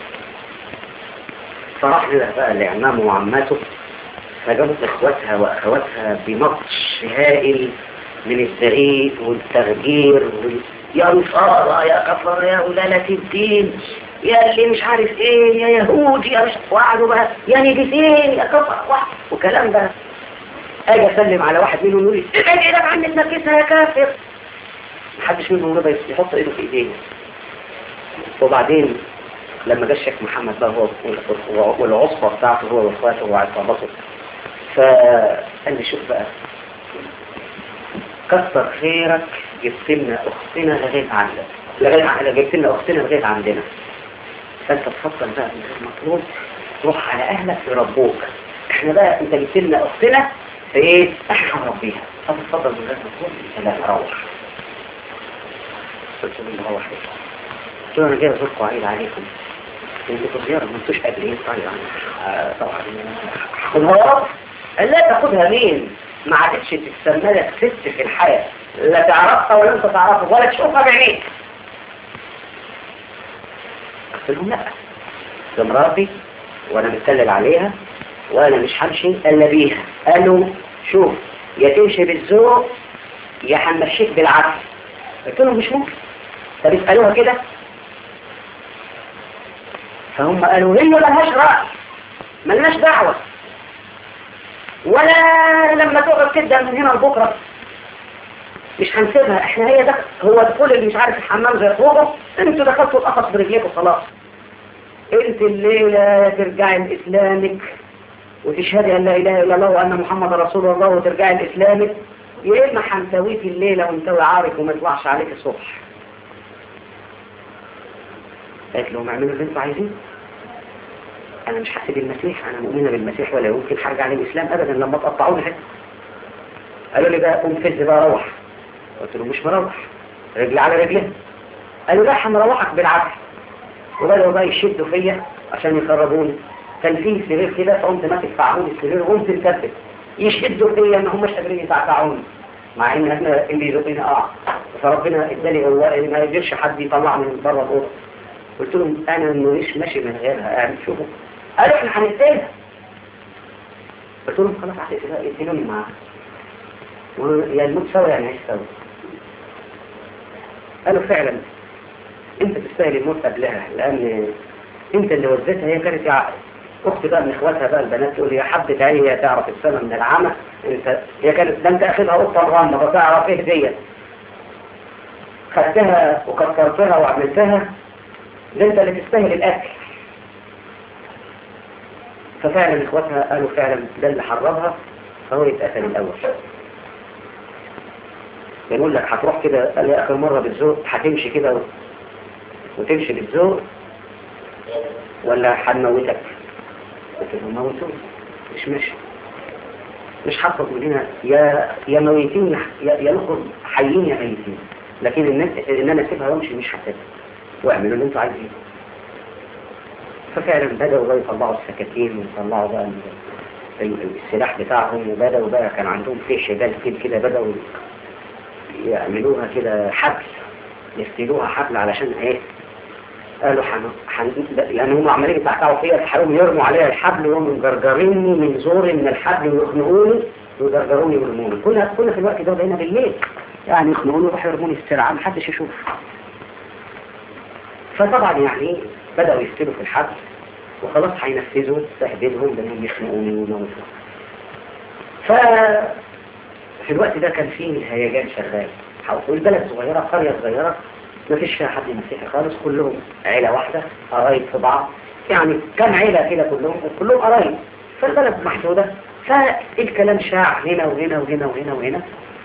فراح له بقى لعمامه وعماته فجابت اخواتها واخواتها بمطش هائل من الزعيق والتغجير وال... يا نصارى يا كفر يا ولالة الدين يا اللي مش عارف ايه يا يهود يا مش وقعدوا بقى يا نجسين يا كفر واحد وكلام ده اجي اسلم على واحد منهم يقول لي ابعد ايدك عن النكسه يا كافر محدش منهم رضى يحط ايده في ايديه وبعدين لما جه الشيخ محمد بقى هو والعصبة بتاعته هو واخواته وعصابته فقال لي شوف بقى كثر خيرك جبت لنا اختنا لغايه عندك لغايه جبت لنا اختنا لغايه عندنا فانت تفضل بقى من غير مطلوب روح على اهلك يربوك احنا بقى انت جبت لنا اختنا في ايه احنا هنربيها طب اتفضل من غير مطلوب لا روح قلت له روح قلت له انا جاي ازوركم عيد عليكم انتوا زيارة ما انتوش قابلين طيب آه طبعا خدها قال لا تاخدها مين ما عادتش تستنى لك ست في الحياة لا تعرفها ولا انت تعرفها ولا تشوفها بعينيك قلت لهم لا ده مراتي وانا متكلم عليها وانا مش همشي الا بيها قالوا شوف يا تمشي بالذوق يا هنمشيك بالعكس قلت لهم مش ممكن طب اسالوها كده فهم قالوا هي ملهاش رأي ملناش دعوة ولا لما تقعد تبدأ من هنا لبكرة مش هنسيبها احنا هي ده هو الكل اللي مش عارف الحمام زي فوقه انتوا دخلتوا القفص برجليكم خلاص انت الليلة ترجعي لإسلامك وتشهدي ان لا اله الا الله وان محمد رسول الله وترجعي لإسلامك يا اما هنسويك الليلة ونسوي عارك وما يطلعش عليك الصبح قالت لهم اعملوا اللي انتوا عايزينه انا مش حاسب المسيح انا مؤمنه بالمسيح ولا يمكن حرجع للاسلام ابدا لما تقطعوني حته قالوا لي بقى قوم فز بقى روح قلت له مش مروح رجل على رجلها قالوا لا هنروحك بالعكس وبدأوا بقى يشدوا فيا عشان يخرجوني كان في سرير كده فقمت ماسك في عمود السرير وقمت مثبت يشدوا فيا ما هماش قادرين يتعتعوني مع ان احنا اللي يزقني اه فربنا اداني هو ما يقدرش حد يطلعني من بره الاوضه قلت لهم انا مش ماشي من غيرها يعني شوفوا قالوا احنا هنقتلها قلت لهم خلاص هتقتلها اقتلوني معاها يا الموت سوا يعني عيش سوا قالوا فعلا انت تستاهل الموت قبلها لان انت اللي وزيتها هي كانت يا اختي بقى من اخواتها بقى البنات تقول لي يا حبة هي هي تعرف السنة من العامة انت هي كانت ده انت اخدها قطة مغمضة تعرف ايه ديت خدتها وكسرتها وعملتها ده انت اللي تستاهل الاكل ففعلا اخواتها قالوا فعلا ده اللي حرمها فهو يتقتل الاول يقول لك هتروح كده قال لي اخر مرة بالزور هتمشي كده وتمشي بالزور ولا هنموتك قلت له موتوني مش ماشي مش هطلب مننا يا يا ميتين يا يا نخرج حيين يا ميتين لكن الناس ان انا اسيبها وامشي مش هسيبها واعملوا اللي انتوا عايزينه ففعلا بدأوا بقى يطلعوا السكاكين ويطلعوا بقى السلاح بتاعهم وبدأوا بقى كان عندهم في شجال فيل كده بدأوا يعملوها كده حبل يفتلوها حبل علشان ايه قالوا حن... حن... لان هم عمالين يتعقعوا فيها الحرام يرموا عليها الحبل وهم مجرجريني من زوري من الحبل ويخنقوني ويجرجروني ويرموني كنا كنا في الوقت ده بقينا بالليل يعني يخنقوني ويروحوا يرموني في السرعه محدش يشوف فطبعا يعني بدأوا يفتلوا في الحبل وخلاص هينفذوا تهديدهم لانهم يخنقوني ويموتوا ف في الوقت ده كان فيه الهيجان شغال والبلد صغيرة قرية صغيرة ما فيش فيها حد مسيحي خالص كلهم عيلة واحدة قرايب في بعض يعني كم عيلة كده كلهم كلهم قرايب فالبلد محدودة فالكلام شاع هنا وهنا وهنا وهنا وهنا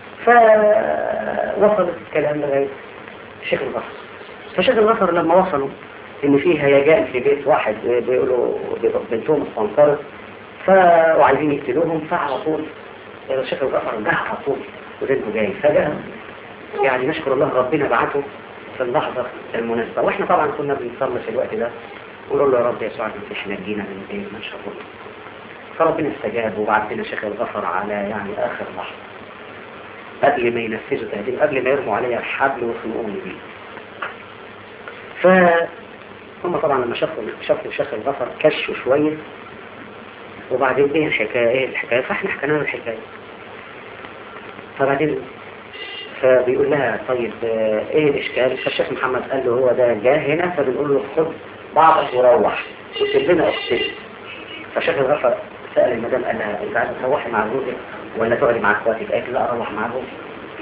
فوصل الكلام لغاية شيخ الغفر فشيخ الغفر لما وصلوا ان في هيجان في بيت واحد بيقولوا بنتهم استنصرت ف... وعايزين يقتلوهم فعلى طول الشيخ الغفر جه على طول وزنته جاي فجاء يعني نشكر الله ربنا بعته في اللحظة المناسبة واحنا طبعا كنا بنصلي في الوقت ده ونقول له يا رب يسوع انت نجينا من ايه ما شاء الله فربنا استجاب وبعت لنا شيخ الغفر على يعني اخر لحظة قبل ما ينفذوا تهديد قبل ما يرموا عليها الحبل ويخنقوني بيه فهم طبعا لما شافوا شافوا شيخ الغفر كشوا شوية وبعدين ايه الحكاية ايه الحكاية فاحنا حكينا له الحكاية فبعدين فبيقول لها طيب ايه الاشكال فالشيخ محمد قال له هو ده جاه هنا فبنقول له خد بعضك وروح وسيب لنا اختي فالشيخ الغفر سأل المدام قال لها انت عايزه تروحي مع جوزك ولا تقعدي مع اخواتك قالت لا اروح مع جوزي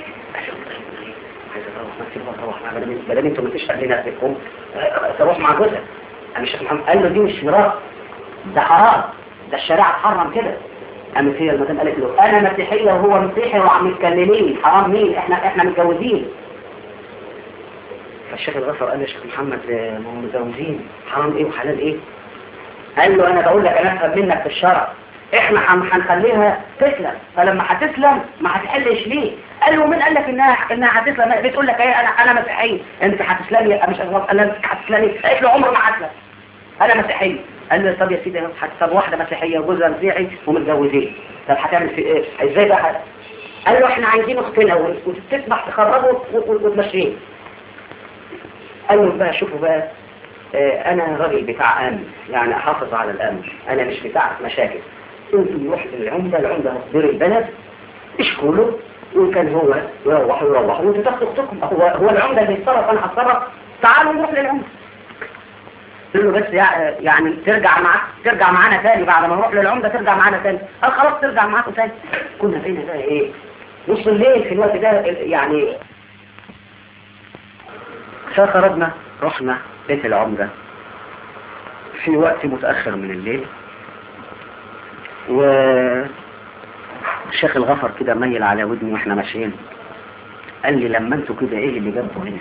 عايزه اروح ما تسيبها تروح مع ما دام انتوا ما فيش اهلنا فيكم تروح مع جوزها قام الشيخ محمد قال له دي مش ميراث ده حرام ده الشريعه تحرم كده قامت هي المدام قالت له انا مسيحيه وهو مسيحي وعم متكلمين حرام مين احنا احنا متجوزين فالشيخ الغفر قال للشيخ محمد ما هم متجوزين حرام ايه وحلال ايه قال له انا بقول لك انا افهم منك في الشرع احنا هنخليها تسلم فلما هتسلم ما هتحلش ليه قال له مين قال لك انها انها هتسلم بتقول لك ايه انا انا مسيحيه انت هتسلمي مش قال لك هتسلمي قالت له عمر ما هسلم انا مسيحيه قال له طب يا سيدي طب واحده مسيحيه وجوزها مسيحي ومتجوزين طب هتعمل في ايه ازاي بقى قال له احنا عايزين اختنا وتسمح تخرجه وتمشيه قال له بقى شوفوا بقى اه انا راجل بتاع امن يعني احافظ على الامن انا مش بتاع مشاكل انتوا يروحوا للعمده العمده هتدير البلد اشكوا له وان كان هو يروح يروح وانتوا تاخدوا اختكم هو هو العمده اللي يتصرف انا هتصرف تعالوا نروح للعمده قلت له بس يعني ترجع معاك ترجع معانا تاني بعد ما نروح للعمدة ترجع معانا تاني قال خلاص ترجع معاكم تاني كنا فينا بقى ايه نص الليل في الوقت ده يعني فخرجنا رحنا بيت العمدة في وقت متأخر من الليل و الشيخ الغفر كده ميل على ودني واحنا ماشيين قال لي لما انتوا كده ايه اللي جابكم هنا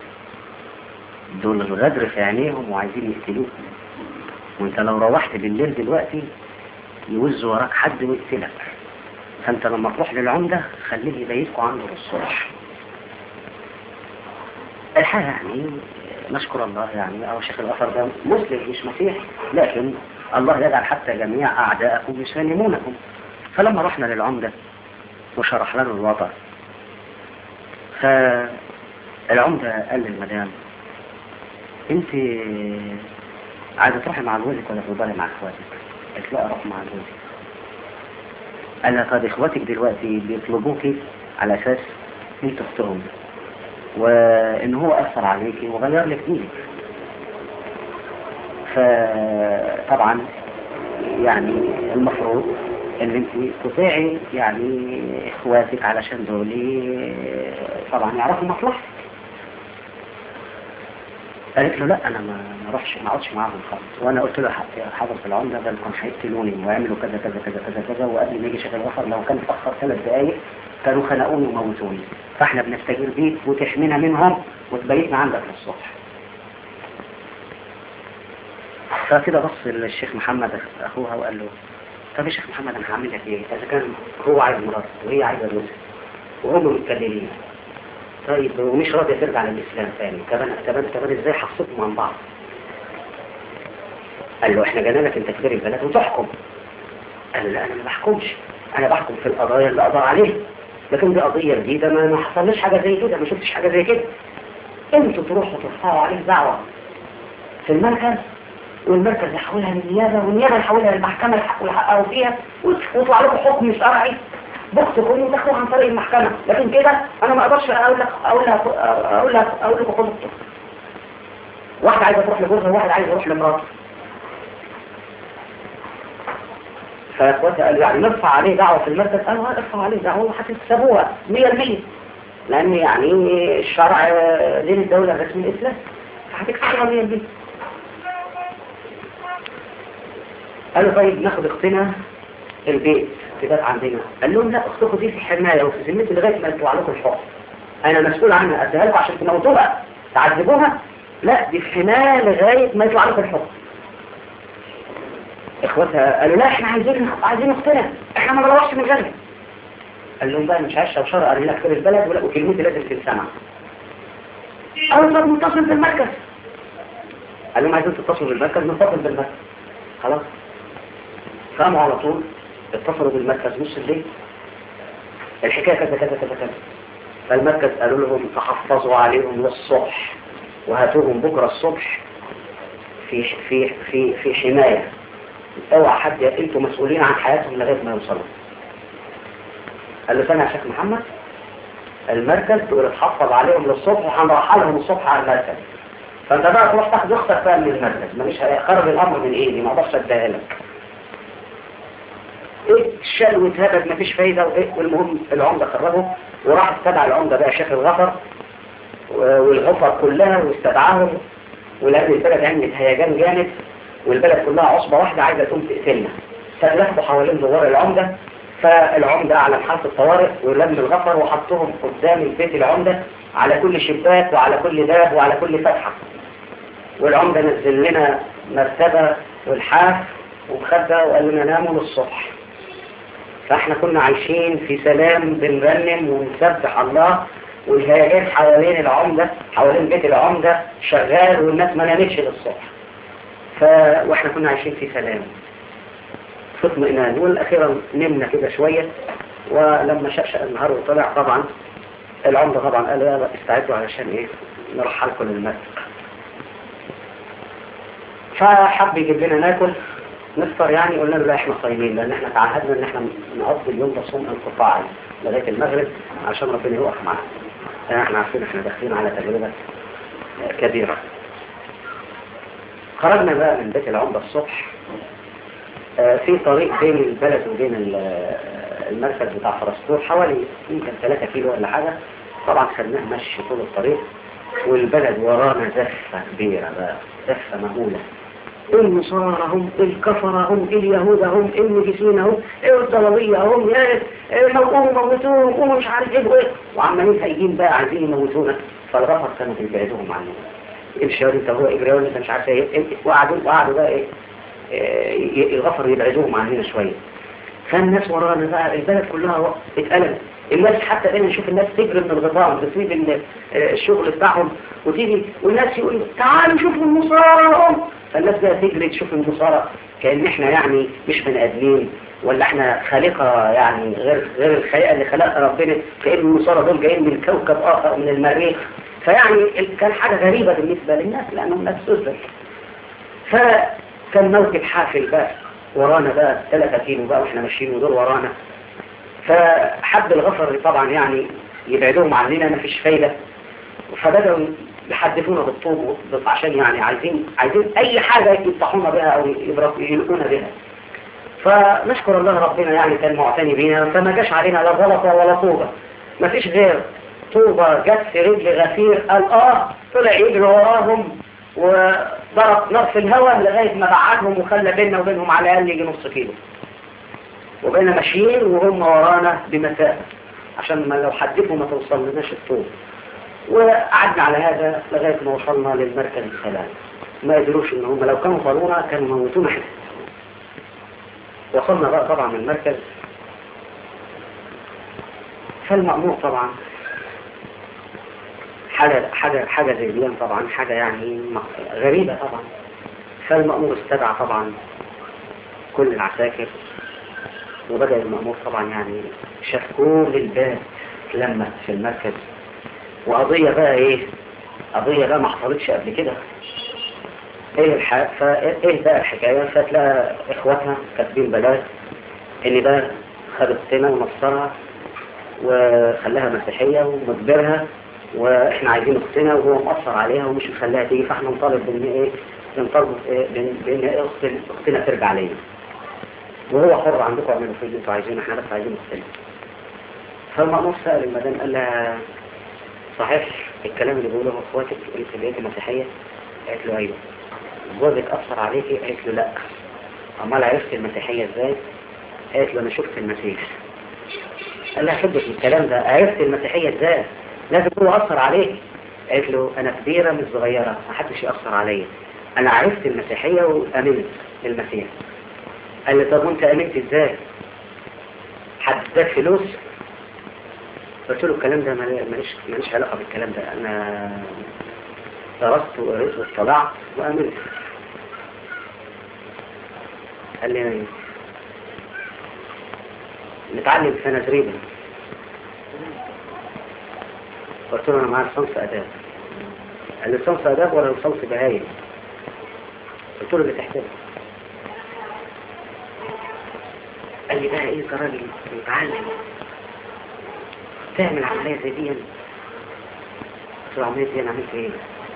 دول الغدر في عينيهم وعايزين يقتلوك وانت لو روحت بالليل دلوقتي يوزوا وراك حد ويقتلك فانت لما تروح للعمدة خليه يبيتكوا عنده الصبح الحقيقة يعني نشكر الله يعني او شيخ الغفر ده مسلم مش مسيحي لكن الله يجعل حتى جميع اعدائكم يسلمونكم فلما رحنا للعمدة وشرح لنا الوضع فالعمدة قال للمدام انت عايزة تروحي مع جوزك ولا تفضلي مع اخواتك قالت لا اروح مع جوزي قال لها طب اخواتك دلوقتي بيطلبوكي على اساس انت اختهم وان هو اثر عليكي وغير لك دينك فطبعا يعني المفروض ان انت تطيعي يعني اخواتك علشان دول طبعا يعرفوا مصلحتك قالت له لا انا ما ما اروحش ما اقعدش معاهم خالص وانا قلت له يا حضرة العمدة ده كانوا هيقتلوني ويعملوا كذا كذا كذا كذا كذا وقبل ما يجي شيخ الغفر لو كان اتاخر ثلاث دقايق كانوا خنقوني وموتوني فاحنا بنستجير بيك وتحمينا منهم وتبيتنا عندك للصبح فكده بص الشيخ محمد اخوها وقال له طب يا شيخ محمد انا هعمل لك ايه اذا كان هو عايز مراته وهي عايزه جوزها وهم متكلمين طيب ومش راضيه ترجع للاسلام ثاني كمان كمان كمان ازاي حصتهم عن بعض قال له احنا جانا لك انت كبير البلد وتحكم قال له لا انا ما بحكمش انا بحكم في القضايا اللي اقدر عليها لكن دي قضيه جديده ما ما حصلش حاجه زي كده ما شفتش حاجه زي كده انتوا تروحوا ترفعوا عليه دعوه في المركز والمركز يحولها للنيابة والنيابة يحولها للمحكمة ويحققوا فيها ويطلع لكم حكم شرعي بخت كله تاخدوه عن طريق المحكمة لكن كده انا ما اقدرش اقول لك اقول لك اقول لك اقول لكم خدوا الطفل واحد عايز تروح لجوزها وواحد عايز يروح لمراته فاخواتي قالوا يعني نرفع عليه دعوة في المركز قالوا ارفع عليه دعوة وهتكسبوها 100% لان يعني الشرع دين الدولة الرسمي الاسلام فهتكسبوها 100% قالوا طيب ناخد اختنا البيت تبات عندنا قال لهم لا اختكم دي في حماية وفي ذمتي لغاية ما يطلع لكم الحكم انا مسؤول عنها اديها لكم عشان تموتوها تعذبوها لا دي في حماية لغاية ما يطلع لكم الحكم اخواتها قالوا لا احنا عايزين عايزين اختنا احنا ما نروحش من غيرها قال لهم بقى مش عايش وشرع قال لك في البلد ولا وكلمتي لازم تتسمع قالوا طب نتصل بالمركز قال لهم عايزين تتصلوا بالمركز نتصل بالمركز خلاص قاموا على طول اتصلوا بالمركز نص الليل الحكاية كذا كذا كذا كذا فالمركز قالوا لهم تحفظوا عليهم للصبح وهاتوهم بكرة الصبح في في في في حماية اوعى حد انتوا مسؤولين عن حياتهم لغاية ما يوصلوا قال له ثاني يا شيخ محمد المركز تقول تحفظ عليهم للصبح وهنرحلهم الصبح على المركز فانت بقى تروح تاخد اختك بقى من المركز مش هيخرج الامر من ايدي ما اقدرش اديها لك ايه الشال واتهبد مفيش فايدة وايه والمهم العمدة خرجه وراح استدعى العمدة بقى شيخ الغفر والغفر كلها واستدعاهم ولأن البلد عملت هيجان جامد والبلد كلها عصبة واحدة عايزة تقوم تقتلنا فلفوا حوالين دوار العمدة فالعمدة أعلن حالة الطوارئ ولم الغفر وحطهم قدام البيت العمدة على كل شباك وعلى كل باب وعلى كل فتحة والعمدة نزل لنا مرتبة والحاف ومخدة وقال لنا ناموا للصبح فاحنا كنا عايشين في سلام بنرنم ونسبح الله والهياجات حوالين العمدة حوالين بيت العمدة شغال والناس ما نامتش للصبح ف... واحنا كنا عايشين في سلام في اطمئنان والاخيرا نمنا كده شوية ولما شقشق النهار وطلع طبعا العمدة طبعا قال يلا استعدوا علشان ايه نرحلكم للمسجد فحب يجيب لنا ناكل نفطر يعني قلنا له لا احنا صايمين لان احنا تعهدنا ان احنا نقضي اليوم ده صوم انقطاعي لغايه المغرب عشان ربنا يوقف معانا يعني احنا عارفين احنا داخلين على تجربه كبيره خرجنا بقى من بيت العمدة الصبح في طريق بين البلد وبين المركز بتاع فرسطور حوالي يمكن 3 كيلو ولا حاجة طبعا خدناه مشي طول الطريق والبلد ورانا زفة كبيرة بقى زفة مهولة النصارى هم الكفرة هم اليهود هم المجسين هم الضلالية هم موقوم موتوهم قوموا مش عارف ايه وايه وعمالين هايجين بقى عايزين يموتونا فالغفر كانوا بيبعدوهم عننا امشي يا انت هو اجري انت مش عارف ايه وقعدوا وقعدوا بقى ايه الغفر يبعدوهم عننا شوية فالناس ورانا بقى البلد كلها اتقلبت الناس حتى بقينا نشوف الناس تجري من الغطاء تسيب الشغل بتاعهم وتيجي والناس يقولوا تعالوا شوفوا النصارى هم فالناس بقى تجري تشوف النصارى كأن احنا يعني مش بني ادمين ولا احنا خالقة يعني غير غير الخليقة اللي خلقها ربنا كأن النصارى دول جايين من كوكب آخر من المريخ فيعني كان حاجة غريبة بالنسبة للناس لأنهم ناس سذج فكان موكب حافل بقى ورانا بقى 3 كيلو بقى واحنا ماشيين ودول ورانا فحب الغفر طبعا يعني يبعدوهم عننا ما فيش فايدة فبدأوا يحدثونا بالطوب عشان يعني عايزين عايزين اي حاجة يفتحونا بها او يلقونا بها فنشكر الله ربنا يعني كان معتني بينا فما جاش علينا لا غلطة ولا طوبة ما فيش غير طوبة جت في رجل غفير قال اه طلع يجري وراهم وضرب نار في الهواء لغاية ما بعدهم وخلى بيننا وبينهم على الأقل يجي نص كيلو وبقينا ماشيين وهم ورانا بمسافة عشان ما لو حدفوا ما توصلناش الطوب وقعدنا على هذا لغاية ما وصلنا للمركز السلام ما قدروش ان هم لو كانوا طالونا كانوا موتونا احنا وصلنا بقى طبعا من المركز فالمأمور طبعا حاجة حاجة حاجة زي دي طبعا حاجة يعني غريبة طبعا فالمأمور استدعى طبعا كل العساكر وبدأ المأمور طبعا يعني شاف كل الباب اتلمت في المركز وقضية بقى ايه قضية بقى ما حصلتش قبل كده ايه الح... فايه بقى الحكاية فتلاقى اخواتها كاتبين بلاغ ان ده خد اختنا ونصرها وخلاها مسيحية ومجبرها واحنا عايزين اختنا وهو مأثر عليها ومش مخليها تيجي فاحنا نطالب بان ايه نطالب بان بان إيه اختنا ترجع لنا وهو حر عندكم اعملوا فيه اللي انتوا عايزينه احنا بس عايزين اختنا فالمأمور سأل المدام قال لها صحيح الكلام اللي بيقوله اخواتك انت بقيتي مسيحية قالت له ايوه جوزك اثر عليكي قالت له لا امال عرفت المسيحية ازاي قالت له انا شفت المسيح قال لها حبك الكلام ده عرفت المسيحية ازاي لازم هو اثر عليك قالت له انا كبيرة مش صغيرة ما حدش يأثر عليا انا عرفت المسيحية وامنت بالمسيح قال لي طب وانت امنت ازاي حد اداك فلوس قلت له الكلام ده ماليش ماليش علاقة بالكلام ده انا درست وقريت واطلعت وامنت قال لي نتعلم سنة تقريبا قلت له انا معايا صنف اداب قال لي صنف اداب ولا صنف بهايم قلت له اللي تحتاجه قال لي بقى ايه انت راجل متعلم تعمل عملية زي دي قلت له عملية دي انا عملت ايه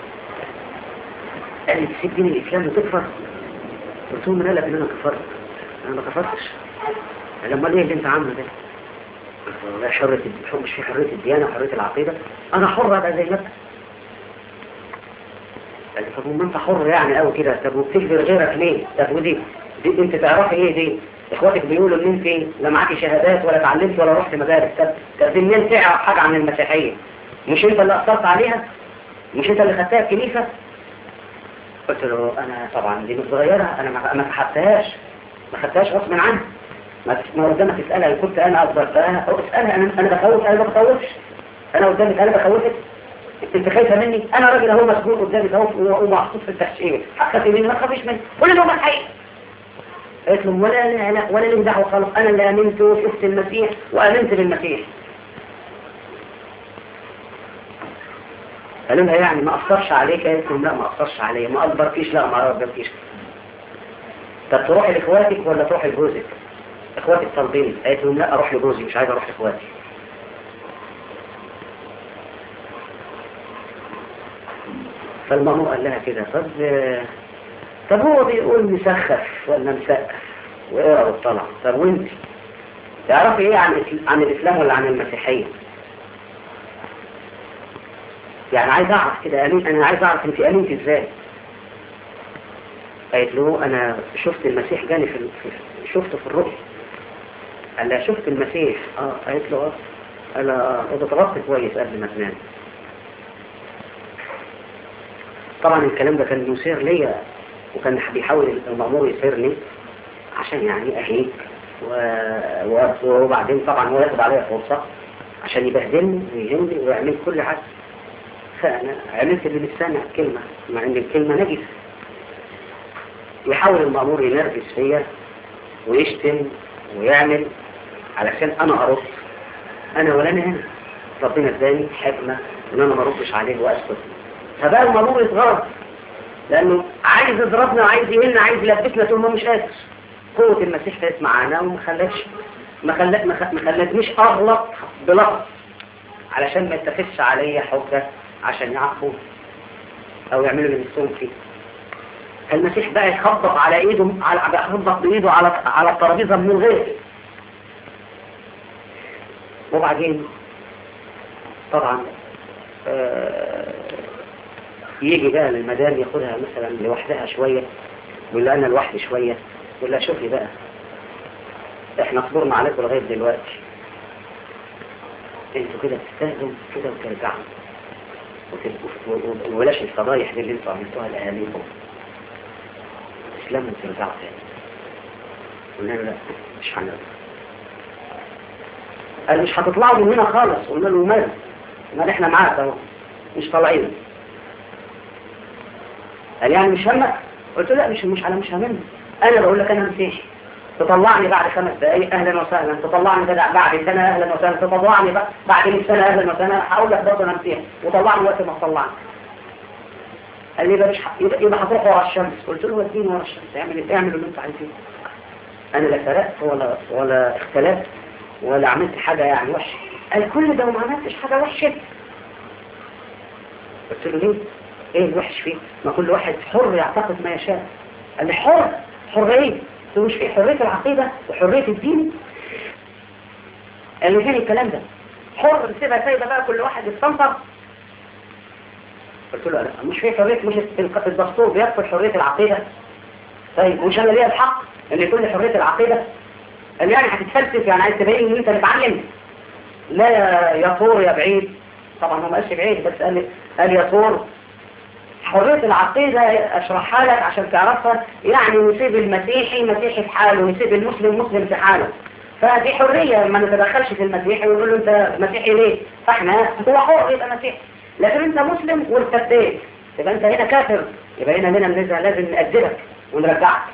قال لي تسيب دين الاسلام وتكفر قلت له من قال لك ان انا كفرت انا ما كفرتش لما ايه اللي انت عامله ده لا حرية مش في حرية الديانة وحرية العقيدة انا حر ابقى زي نفسك قال لي طب ما انت حر يعني قوي كده طب وبتجبر غيرك ليه طب ودي دي انت تعرفي ايه دي اخواتك بيقولوا ان انت لا معاكي شهادات ولا اتعلمت ولا رحت مدارس طب طب منين تعرف حاجة عن المسيحية مش انت اللي اثرت عليها مش انت اللي خدتها الكنيسة قلت له انا طبعا دي مش صغيرة انا ما ما سحبتهاش ما خدتهاش غصب عني ما ما قدامك تسألها ان كنت انا اصدرتها او اسألها انا انا بخوف انا ما بخوفش انا قدامك انا بخوفك انت خايفه مني انا راجل اهو مسجون قدامك اهو ومحطوط في التحشير حقك مني ما تخافيش مني قول له الحقيقه قالت له ولا لا لا ولا لي دعوه خالص انا اللي امنت وشفت المسيح وامنت بالمسيح قالوا لها يعني ما اثرش عليك قالت لهم لا ما اثرش عليا ما اكبركيش لا ما اكبركيش طب تروحي لاخواتك ولا تروحي لجوزك اخواتك طالبين قالت لهم لا اروح لجوزي مش عايز اروح لاخواتي فالمأمور قال لها كده طب طب هو بيقول مسخف ولا مسقف واقرا واطلع طب وانت تعرفي ايه عن عن الاسلام ولا عن المسيحيه يعني عايز اعرف كده امين انا عايز اعرف انت امنت ازاي قالت له انا شفت المسيح جاني في شفته في الرؤيا قال لها شفت المسيح اه قالت له اه قال لها اه ضغطت كويس قبل ما تنام طبعا الكلام ده كان مثير ليا وكان بيحاول المأمور يسيرني عشان يعني أهيك و... وبعدين طبعا هو ياخد عليا فرصة عشان يبهدلني ويهمني ويعمل كل حاجة فأنا عملت اللي بالسامع كلمة مع إن الكلمة نجس يحاول المأمور ينرفز فيا ويشتم ويعمل علشان أنا أرد أنا ولا أنا هنا ربنا اداني حكمة إن أنا ما أردش عليه وأسكت فبقى المأمور يتغرب لأنه عايز يضربنا وعايز يهلنا عايز يلبسنا طول ما مش قادر قوة المسيح كانت معانا وما خلتش ما خلت ما خلتنيش أغلط بلفظ علشان ما يتخذش عليا حجة عشان يعقوا أو يعملوا اللي نفسهم فيه المسيح بقى يخبط على ايده على يخبط بايده على على الترابيزه من غير وبعدين طبعا آه يجي بقى للمدام ياخدها مثلا لوحدها شوية يقول لها انا لوحدي شوية يقول لها شوفي بقى احنا صبرنا عليكم لغاية دلوقتي انتوا كده تستاهلوا كده وترجعوا وبلاش الفضايح دي اللي انتوا عملتوها لاهاليكم تسلموا وترجعوا تاني قلنا له لا مش هنرجع قال مش هتطلعوا من هنا خالص قلنا له مال مال احنا معاك اهو مش طالعين قال يعني مش همك قلت له لا مش مش على مش همني انا بقول لك انا مسيحي تطلعني بعد خمس دقايق اهلا وسهلا تطلعني بعد سنه اهلا وسهلا تطلعني بعد 100 سنه اهلا وسهلا هقول لك برضه انا مسيحي وطلعني وقت ما تطلعني قال لي يبقى مش يبقى هتروح ورا الشمس قلت له وديني ورا الشمس اعمل اعمل اللي انت عايزه انا لا سرقت ولا ولا اختلفت ولا عملت حاجه يعني وحشه قال كل ده وما عملتش حاجه وحشه قلت له ليه ايه الوحش فيه ما كل واحد حر يعتقد ما يشاء قال لي حر حر ايه مش في حرية العقيدة وحرية الدين قال لي فين الكلام ده حر سيبها سايبة بقى كل واحد يستنطر قلت له لا مش في حرية مش الدستور بيدخل حرية العقيدة طيب مش انا ليا الحق ان يكون لي حرية العقيدة قال يعني هتتفلسف يعني عايز تبين ان انت متعلم لا يا طور يا بعيد طبعا هو ما قالش بعيد بس قال قال يا طور حرية العقيدة اشرحها لك عشان تعرفها يعني نسيب المسيحي مسيحي في حاله نسيب المسلم مسلم في حاله فدي حرية ما نتدخلش في المسيحي ونقول له انت مسيحي ليه فاحنا هو حر يبقى مسيحي لكن انت مسلم وارتديت يبقى انت هنا كافر يبقى هنا هنا لازم نأدبك ونرجعك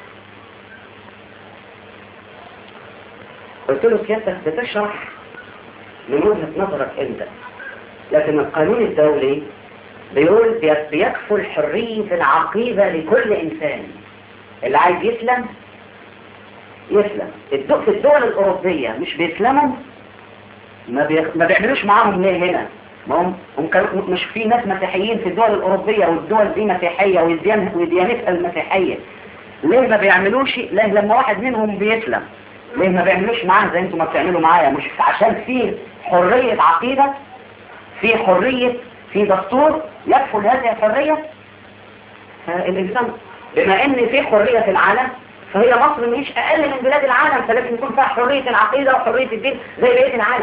قلت له سيادتك بتشرح من وجهة نظرك انت لكن القانون الدولي بيقول بيكفل حرية العقيدة لكل إنسان اللي عايز يسلم يسلم في الدول الأوروبية مش بيسلموا ما, بيخ... ما بيعملوش معاهم ليه هنا ما هم, هم كانوا مش في ناس مسيحيين في الدول الأوروبية والدول دي مسيحية وديان... وديانتها المسيحية ليه ما بيعملوش ليه لما واحد منهم بيسلم ليه ما بيعملوش معاه زي انتم ما بتعملوا معايا مش عشان في حرية عقيدة في حرية في دستور يكفل هذه الحرية فالإنسان بما ان في حرية في العالم فهي مصر مش اقل من بلاد العالم فلازم يكون فيها حرية العقيدة وحرية الدين زي بقية العالم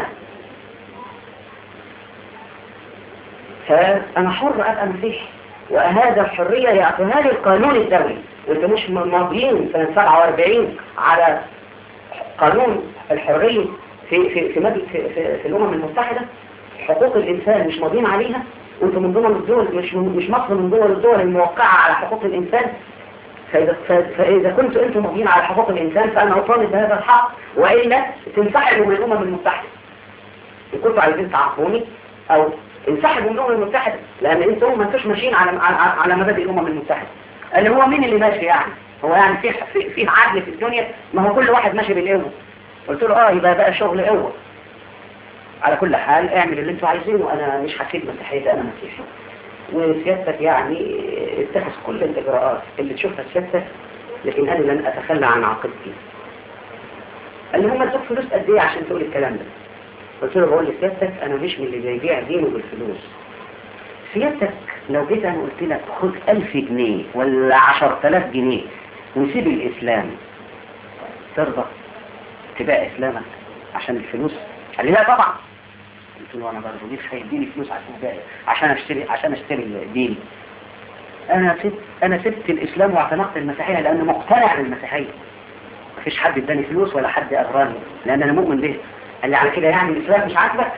فانا حر ابقى مسيحي وهذا الحرية يعطيها لي القانون الدولي وانت مش ماضيين سنة 47 على قانون الحرية في في في, مد... في, في, في الامم المتحدة حقوق الانسان مش ماضيين عليها وانتم من ضمن الدول مش مش مصر من دول الدول الموقعة على حقوق الانسان فإذا, فإذا كنتم أنتم مؤمنين على حقوق الإنسان فأنا أطالب بهذا الحق وإلا تنسحبوا من الأمم المتحدة إن كنتوا عايزين تعاقبوني أو انسحبوا من الأمم المتحدة لأن أنتم ما انتوش ماشيين على على مبادئ الأمم المتحدة اللي هو مين اللي ماشي يعني هو يعني في في, في عدل في الدنيا ما هو كل واحد ماشي بالقوة قلت له اه يبقى بقى شغل قوة على كل حال اعمل اللي انتوا عايزينه انا مش هسيب مسيحيتي انا مسيحي وسيادتك يعني اتخذ كل الإجراءات اللي تشوفها سيادتك لكن أنا لن أتخلى عن عقيدتي قال لي هم ادوك فلوس قد ايه عشان تقول الكلام ده قلت له بقول لسيادتك أنا مش من اللي بيبيع دينه بالفلوس سيادتك لو جيت أنا قلت لك خد ألف جنيه ولا عشر تلاف جنيه وسيب الإسلام ترضى تبيع إسلامك عشان الفلوس قال لي لا طبعا قلت له انا برضه مش هيديني فلوس عشان عشان اشتري عشان اشتري ديني انا سبت انا سبت الاسلام واعتنقت المسيحيه لان مقتنع بالمسيحيه مفيش حد اداني فلوس ولا حد اغراني لان انا مؤمن به قال لي على كده يعني الاسلام مش عاجبك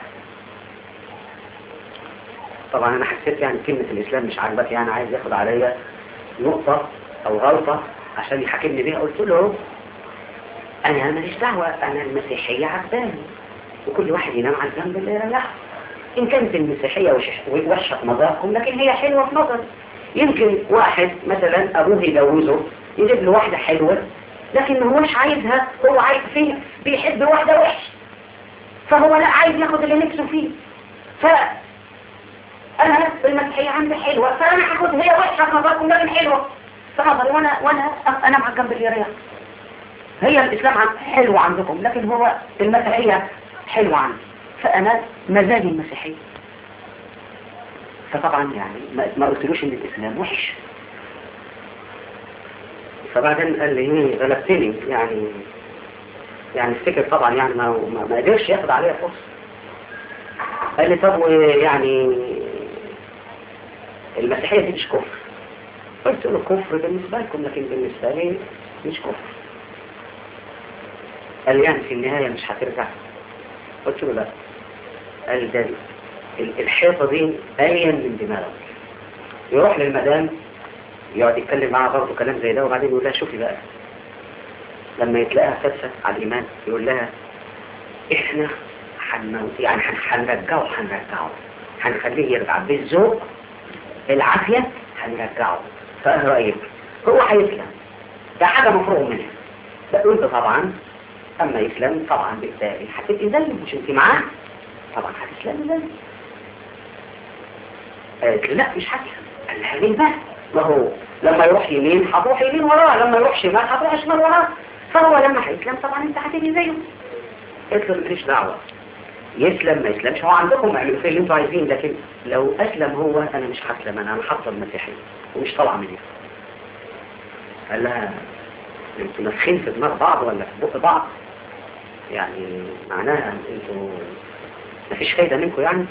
طبعا انا حسيت يعني كلمه الاسلام مش عاجبك يعني عايز ياخد عليا نقطه او غلطه عشان يحاكمني بيها قلت له انا ماليش دعوه انا المسيحيه عجباني وكل واحد ينام على الجنب اللي يريحه إن كانت المسيحية وحشة في نظركم لكن هي حلوة في نظري يمكن واحد مثلا أبوه يجوزه يجيب له واحدة حلوة لكن ما هوش عايزها هو عايز فيه بيحب واحدة وحش فهو لا عايز ياخد اللي نفسه فيه ف أنا المسيحية عندي حلوة فأنا هاخد هي وحشة في نظركم لكن حلوة في نظري وانا وانا انا مع جنب اليريح هي الاسلام عن حلو عندكم لكن هو المسيحيه حلوه عندي فانا مزاجي المسيحيه فطبعا يعني ما قلتلوش ان الاسلام وحش فبعدين قال لي ايه غلبتني يعني يعني افتكر طبعا يعني ما ما قدرش ياخد عليها فرصه قال لي طب يعني المسيحيه دي مش كفر قلت له كفر بالنسبه لكم لكن بالنسبه لي مش كفر قال لي يعني في النهايه مش هترجع قلت له لا قال ده الحيطه دي الين من دماغك يروح للمدام يقعد يتكلم معاها برضه كلام زي ده وبعدين يقول لها شوفي بقى لما يتلاقيها فلسة على الإيمان يقول لها إحنا حنموت يعني هنرجعه هنرجعه هنخليه يرجع بالذوق العافية هنرجعه فإيه رأيك؟ هو هيسلم ده حاجة مفروغ منها ده أنت طبعا أما يسلم طبعا بالتالي هتبقي زيه مش أنت معاه طبعا هتسلمي زيه قالت لا مش هسلم قال لها ليه بقى؟ ما هو لما يروح يمين هتروح يمين وراه لما يروح شمال هتروح شمال وراه فهو لما هيسلم طبعا انت هتيجي زيه قلت له ماليش دعوه يسلم ما يسلمش هو عندكم اعملوا فيه اللي انتوا عايزين لكن لو اسلم هو انا مش هسلم انا انا حاطه المسيحيه ومش طالعه مني قال لها انتوا نافخين في دماغ بعض ولا في بق بعض يعني معناها انتوا مفيش فايده منكم يعني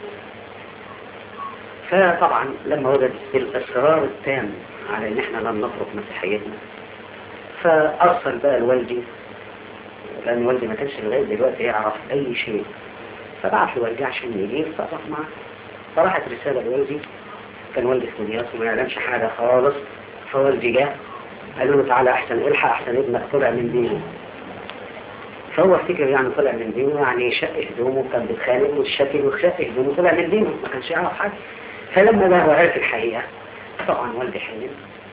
فطبعا لما وجد الإصرار التام على ان احنا لن نترك مسيحيتنا فأرسل بقى لوالدي لأن والدي ما كانش لغاية دلوقتي يعرف أي شيء فبعت لوالدي عشان يجي فراح معاه فراحت رسالة لوالدي كان والدي في دنياس وما يعلمش حاجة خالص فوالدي جاء قالوا له تعالى أحسن الحق أحسن ابنك طلع من دينه فهو افتكر يعني طلع من دينه يعني شق هدومه كان بيتخانق والشكل وشق هدومه طلع من دينه ما كانش يعرف حاجة فلما بقى وعرف الحقيقة طبعا والدي حزن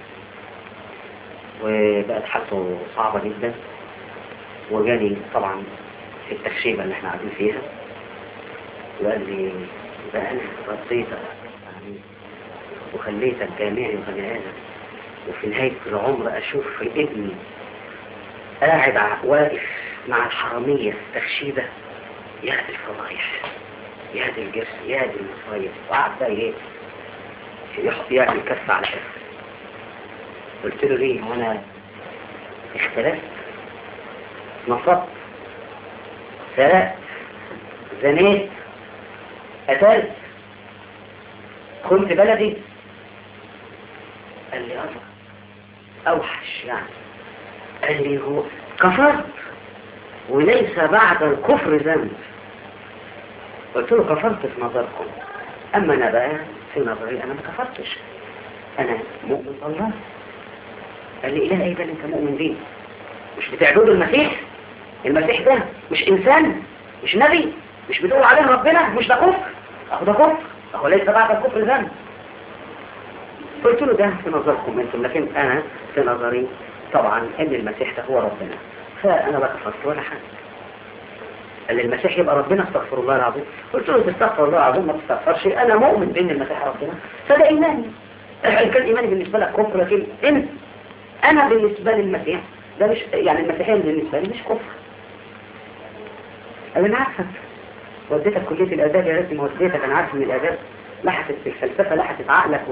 وبقت حالته صعبة جدا وجاني طبعا في التخشيبة اللي احنا قاعدين فيها وقال لي ده انا رضيتك يعني وخليتك جامعي وبني ادم وفي نهاية العمر اشوف ابني قاعد واقف مع الحرامية في التخشيبة يهدي الفضايح يهدي الجرس يهدي المصايب وقعد بقى ايه يحط يعني كف على كف قلت له ليه وانا اختلفت نصبت سرقت زنيت قتلت كنت بلدي قال لي أرى أوحش يعني قال لي هو كفرت وليس بعد الكفر ذنب قلت له كفرت في نظركم أما أنا بقى في نظري أنا ما كفرتش أنا مؤمن بالله قال لي إله إيه ده اللي أنت مؤمن بيه مش بتعبدوا المسيح المسيح ده مش إنسان مش نبي مش بتقول عليه ربنا مش ده كفر أهو ده كفر أهو ليس بعد الكفر ذنب قلت له ده في نظركم أنتم لكن أنا في نظري طبعا أن المسيح ده هو ربنا فأنا لا كفرت ولا حاجة قال لي المسيح يبقى ربنا استغفر الله العظيم قلت له تستغفر الله العظيم ما تستغفرش انا مؤمن بان المسيح ربنا فده ايماني كان ايماني بالنسبه لك كفر لكن انت انا بالنسبه للمسيح ده مش يعني المسيحيه بالنسبه لي مش كفر قال انا عارفك وديتك كليه الاداب يا ريتني ما وديتك انا عارف ان الاداب لحست الفلسفه لحست عقلك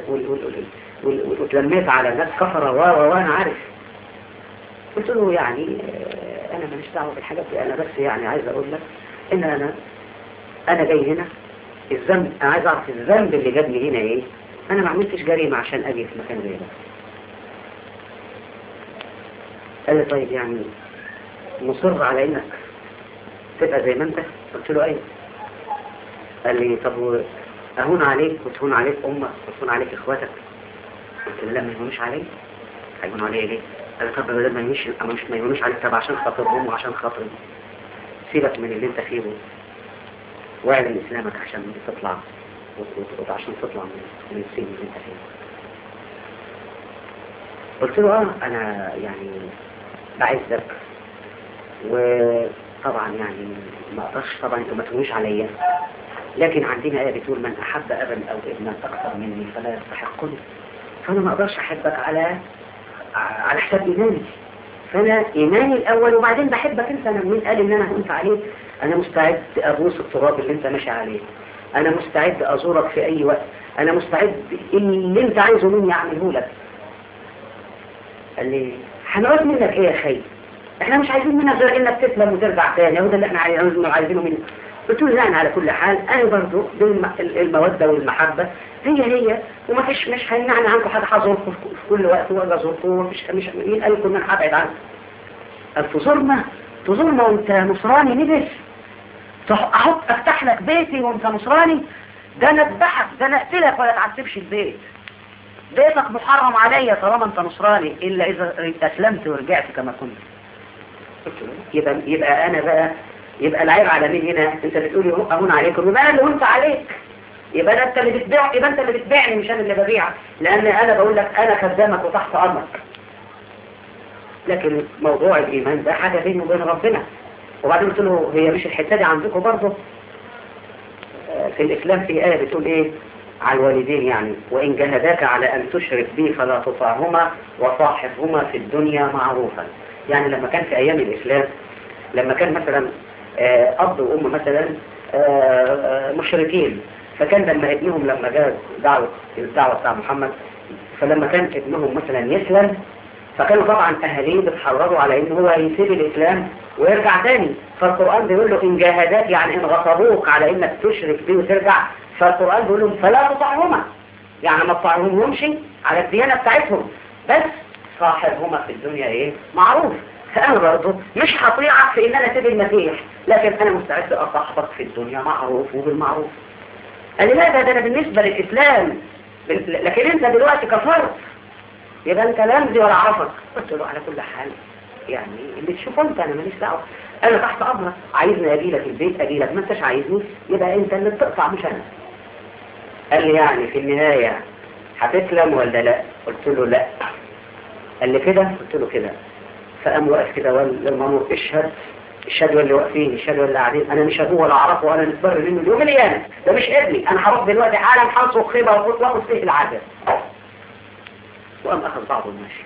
وتلميت على ناس كفره و وانا عارف قلت له يعني انا ماليش دعوه بالحاجات دي انا بس يعني عايز اقول لك ان انا انا جاي هنا الذنب انا عايز اعرف الذنب اللي جابني هنا ايه انا ما عملتش جريمه عشان اجي في مكان زي ده قال لي طيب يعني مصر على انك تبقى زي ما انت قلت له ايوه قال لي طب اهون عليك وتهون عليك امك وتهون عليك اخواتك قلت له لا ما يهونوش عليك هيهونوا عليا ليه قال طب بدل ما يمشي مش ما يهونوش عليك طب عشان خاطرهم وعشان خاطري سيبك من اللي انت فيه واعلن اسلامك عشان تطلع وعشان تطلع من السجن اللي انت فيه قلت له اه انا يعني بعزك وطبعا يعني ما اقدرش طبعا انتوا ما تهونوش عليا لكن عندنا آية بتقول من أحب أبا أو ابنا أكثر مني فلا يستحقني فانا ما اقدرش احبك على على حساب ايماني فانا ايماني الاول وبعدين بحبك انت انا مين قال ان انا هنت عليك انا مستعد ابوس التراب اللي انت ماشي عليه انا مستعد ازورك في اي وقت انا مستعد اللي انت عايزه مني اعمله لك قال لي هنعوز منك ايه يا خي احنا مش عايزين منك غير انك تسلم وترجع تاني هو ده اللي احنا عايزينه عايزينه منك قلت له يعني على كل حال انا برضو المودة والمحبة هي هي وما فيش مش هيمنعني عنكم حد هزوركم في كل وقت واجي ازوركم ومفيش مش مين قال لكم ان انا هبعد عنكم قال تزورنا تزورنا وانت نصراني نبس احط افتح لك بيتي وانت نصراني ده انا اذبحك ده انا اقتلك ولا تعتبش البيت بيتك محرم عليا طالما انت نصراني الا اذا اسلمت ورجعت كما كنت يبقى يبقى انا بقى يبقى العيب على مين هنا انت بتقولي اهون عليكم يبقى انا اللي هنت عليك يبقى ده انت اللي بتبيع يبقى انت اللي بتبيعني مش انا اللي ببيعك لان انا بقول لك انا خدامك وتحت امرك لكن موضوع الايمان ده حاجه بيني وبين ربنا وبعدين قلت له هي مش الحته دي عندكم برضه في الاسلام في ايه بتقول ايه على الوالدين يعني وان جهداك على ان تشرك بي فلا تطعهما وصاحبهما في الدنيا معروفا يعني لما كان في ايام الاسلام لما كان مثلا اب وام مثلا مشركين فكان لما ابنهم لما جاء دعوة الدعوة بتاع محمد فلما كان ابنهم مثلا يسلم فكانوا طبعا اهاليه بيتحرضوا على ان هو يسيب الاسلام ويرجع تاني فالقرآن بيقول له ان جاهداك يعني ان غصبوك على انك تشرك بيه وترجع فالقرآن بيقول لهم فلا تطعهما يعني ما تطعهمهمش على الديانة بتاعتهم بس صاحبهما في الدنيا ايه معروف فأنا برضه مش هطيعك في ان انا اسيب المسيح لكن انا مستعد اصاحبك في الدنيا معروف وبالمعروف قال لي لا ده, ده انا بالنسبة للاسلام لكن انت دلوقتي كفرت يبقى انت لا امضي ولا اعرفك قلت له على كل حال يعني اللي تشوفه انت انا ماليش دعوه انا تحت امرك عايزني اجي لك البيت اجي لك ما انتش عايزني يبقى انت اللي بتقطع مش انا قال لي يعني في النهايه هتسلم ولا لا قلت له لا قال لي كده قلت له كده فقام واقف كده والمامور اشهد الشهدوا اللي واقفين الشهدوا اللي قاعدين انا مش ابوه ولا اعرفه ولا نتبر منه اليوم اللي انا ده مش ابني انا هروح دلوقتي حالا هنصخ خيبه واخد فيه العدد وقام اخذ بعضه الماشي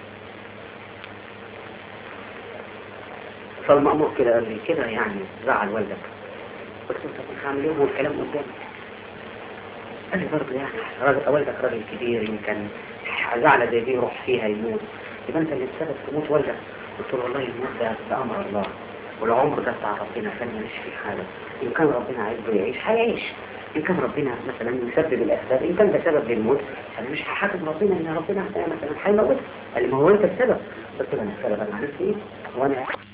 فالمأمور كده قال لي كده يعني زعل والدك قلت له طب هعمل ايه والكلام قدامك قال لي برضه يعني راجل والدك راجل كبير يمكن زعلة زي دي يروح فيها يموت يبقى انت اللي السبب تموت والدك قلت له والله الموت ده بأمر الله والعمر ده بتاع ربنا فانا ماليش فيه حاجة إن كان ربنا عايزه يعيش هيعيش إن كان ربنا مثلا يسبب الأسباب إن كان ده سبب للموت أنا مش هحاسب ربنا إن ربنا مثلا هيموت قال لي ما هو أنت السبب قلت له أنا السبب أنا عرفت إيه وأنا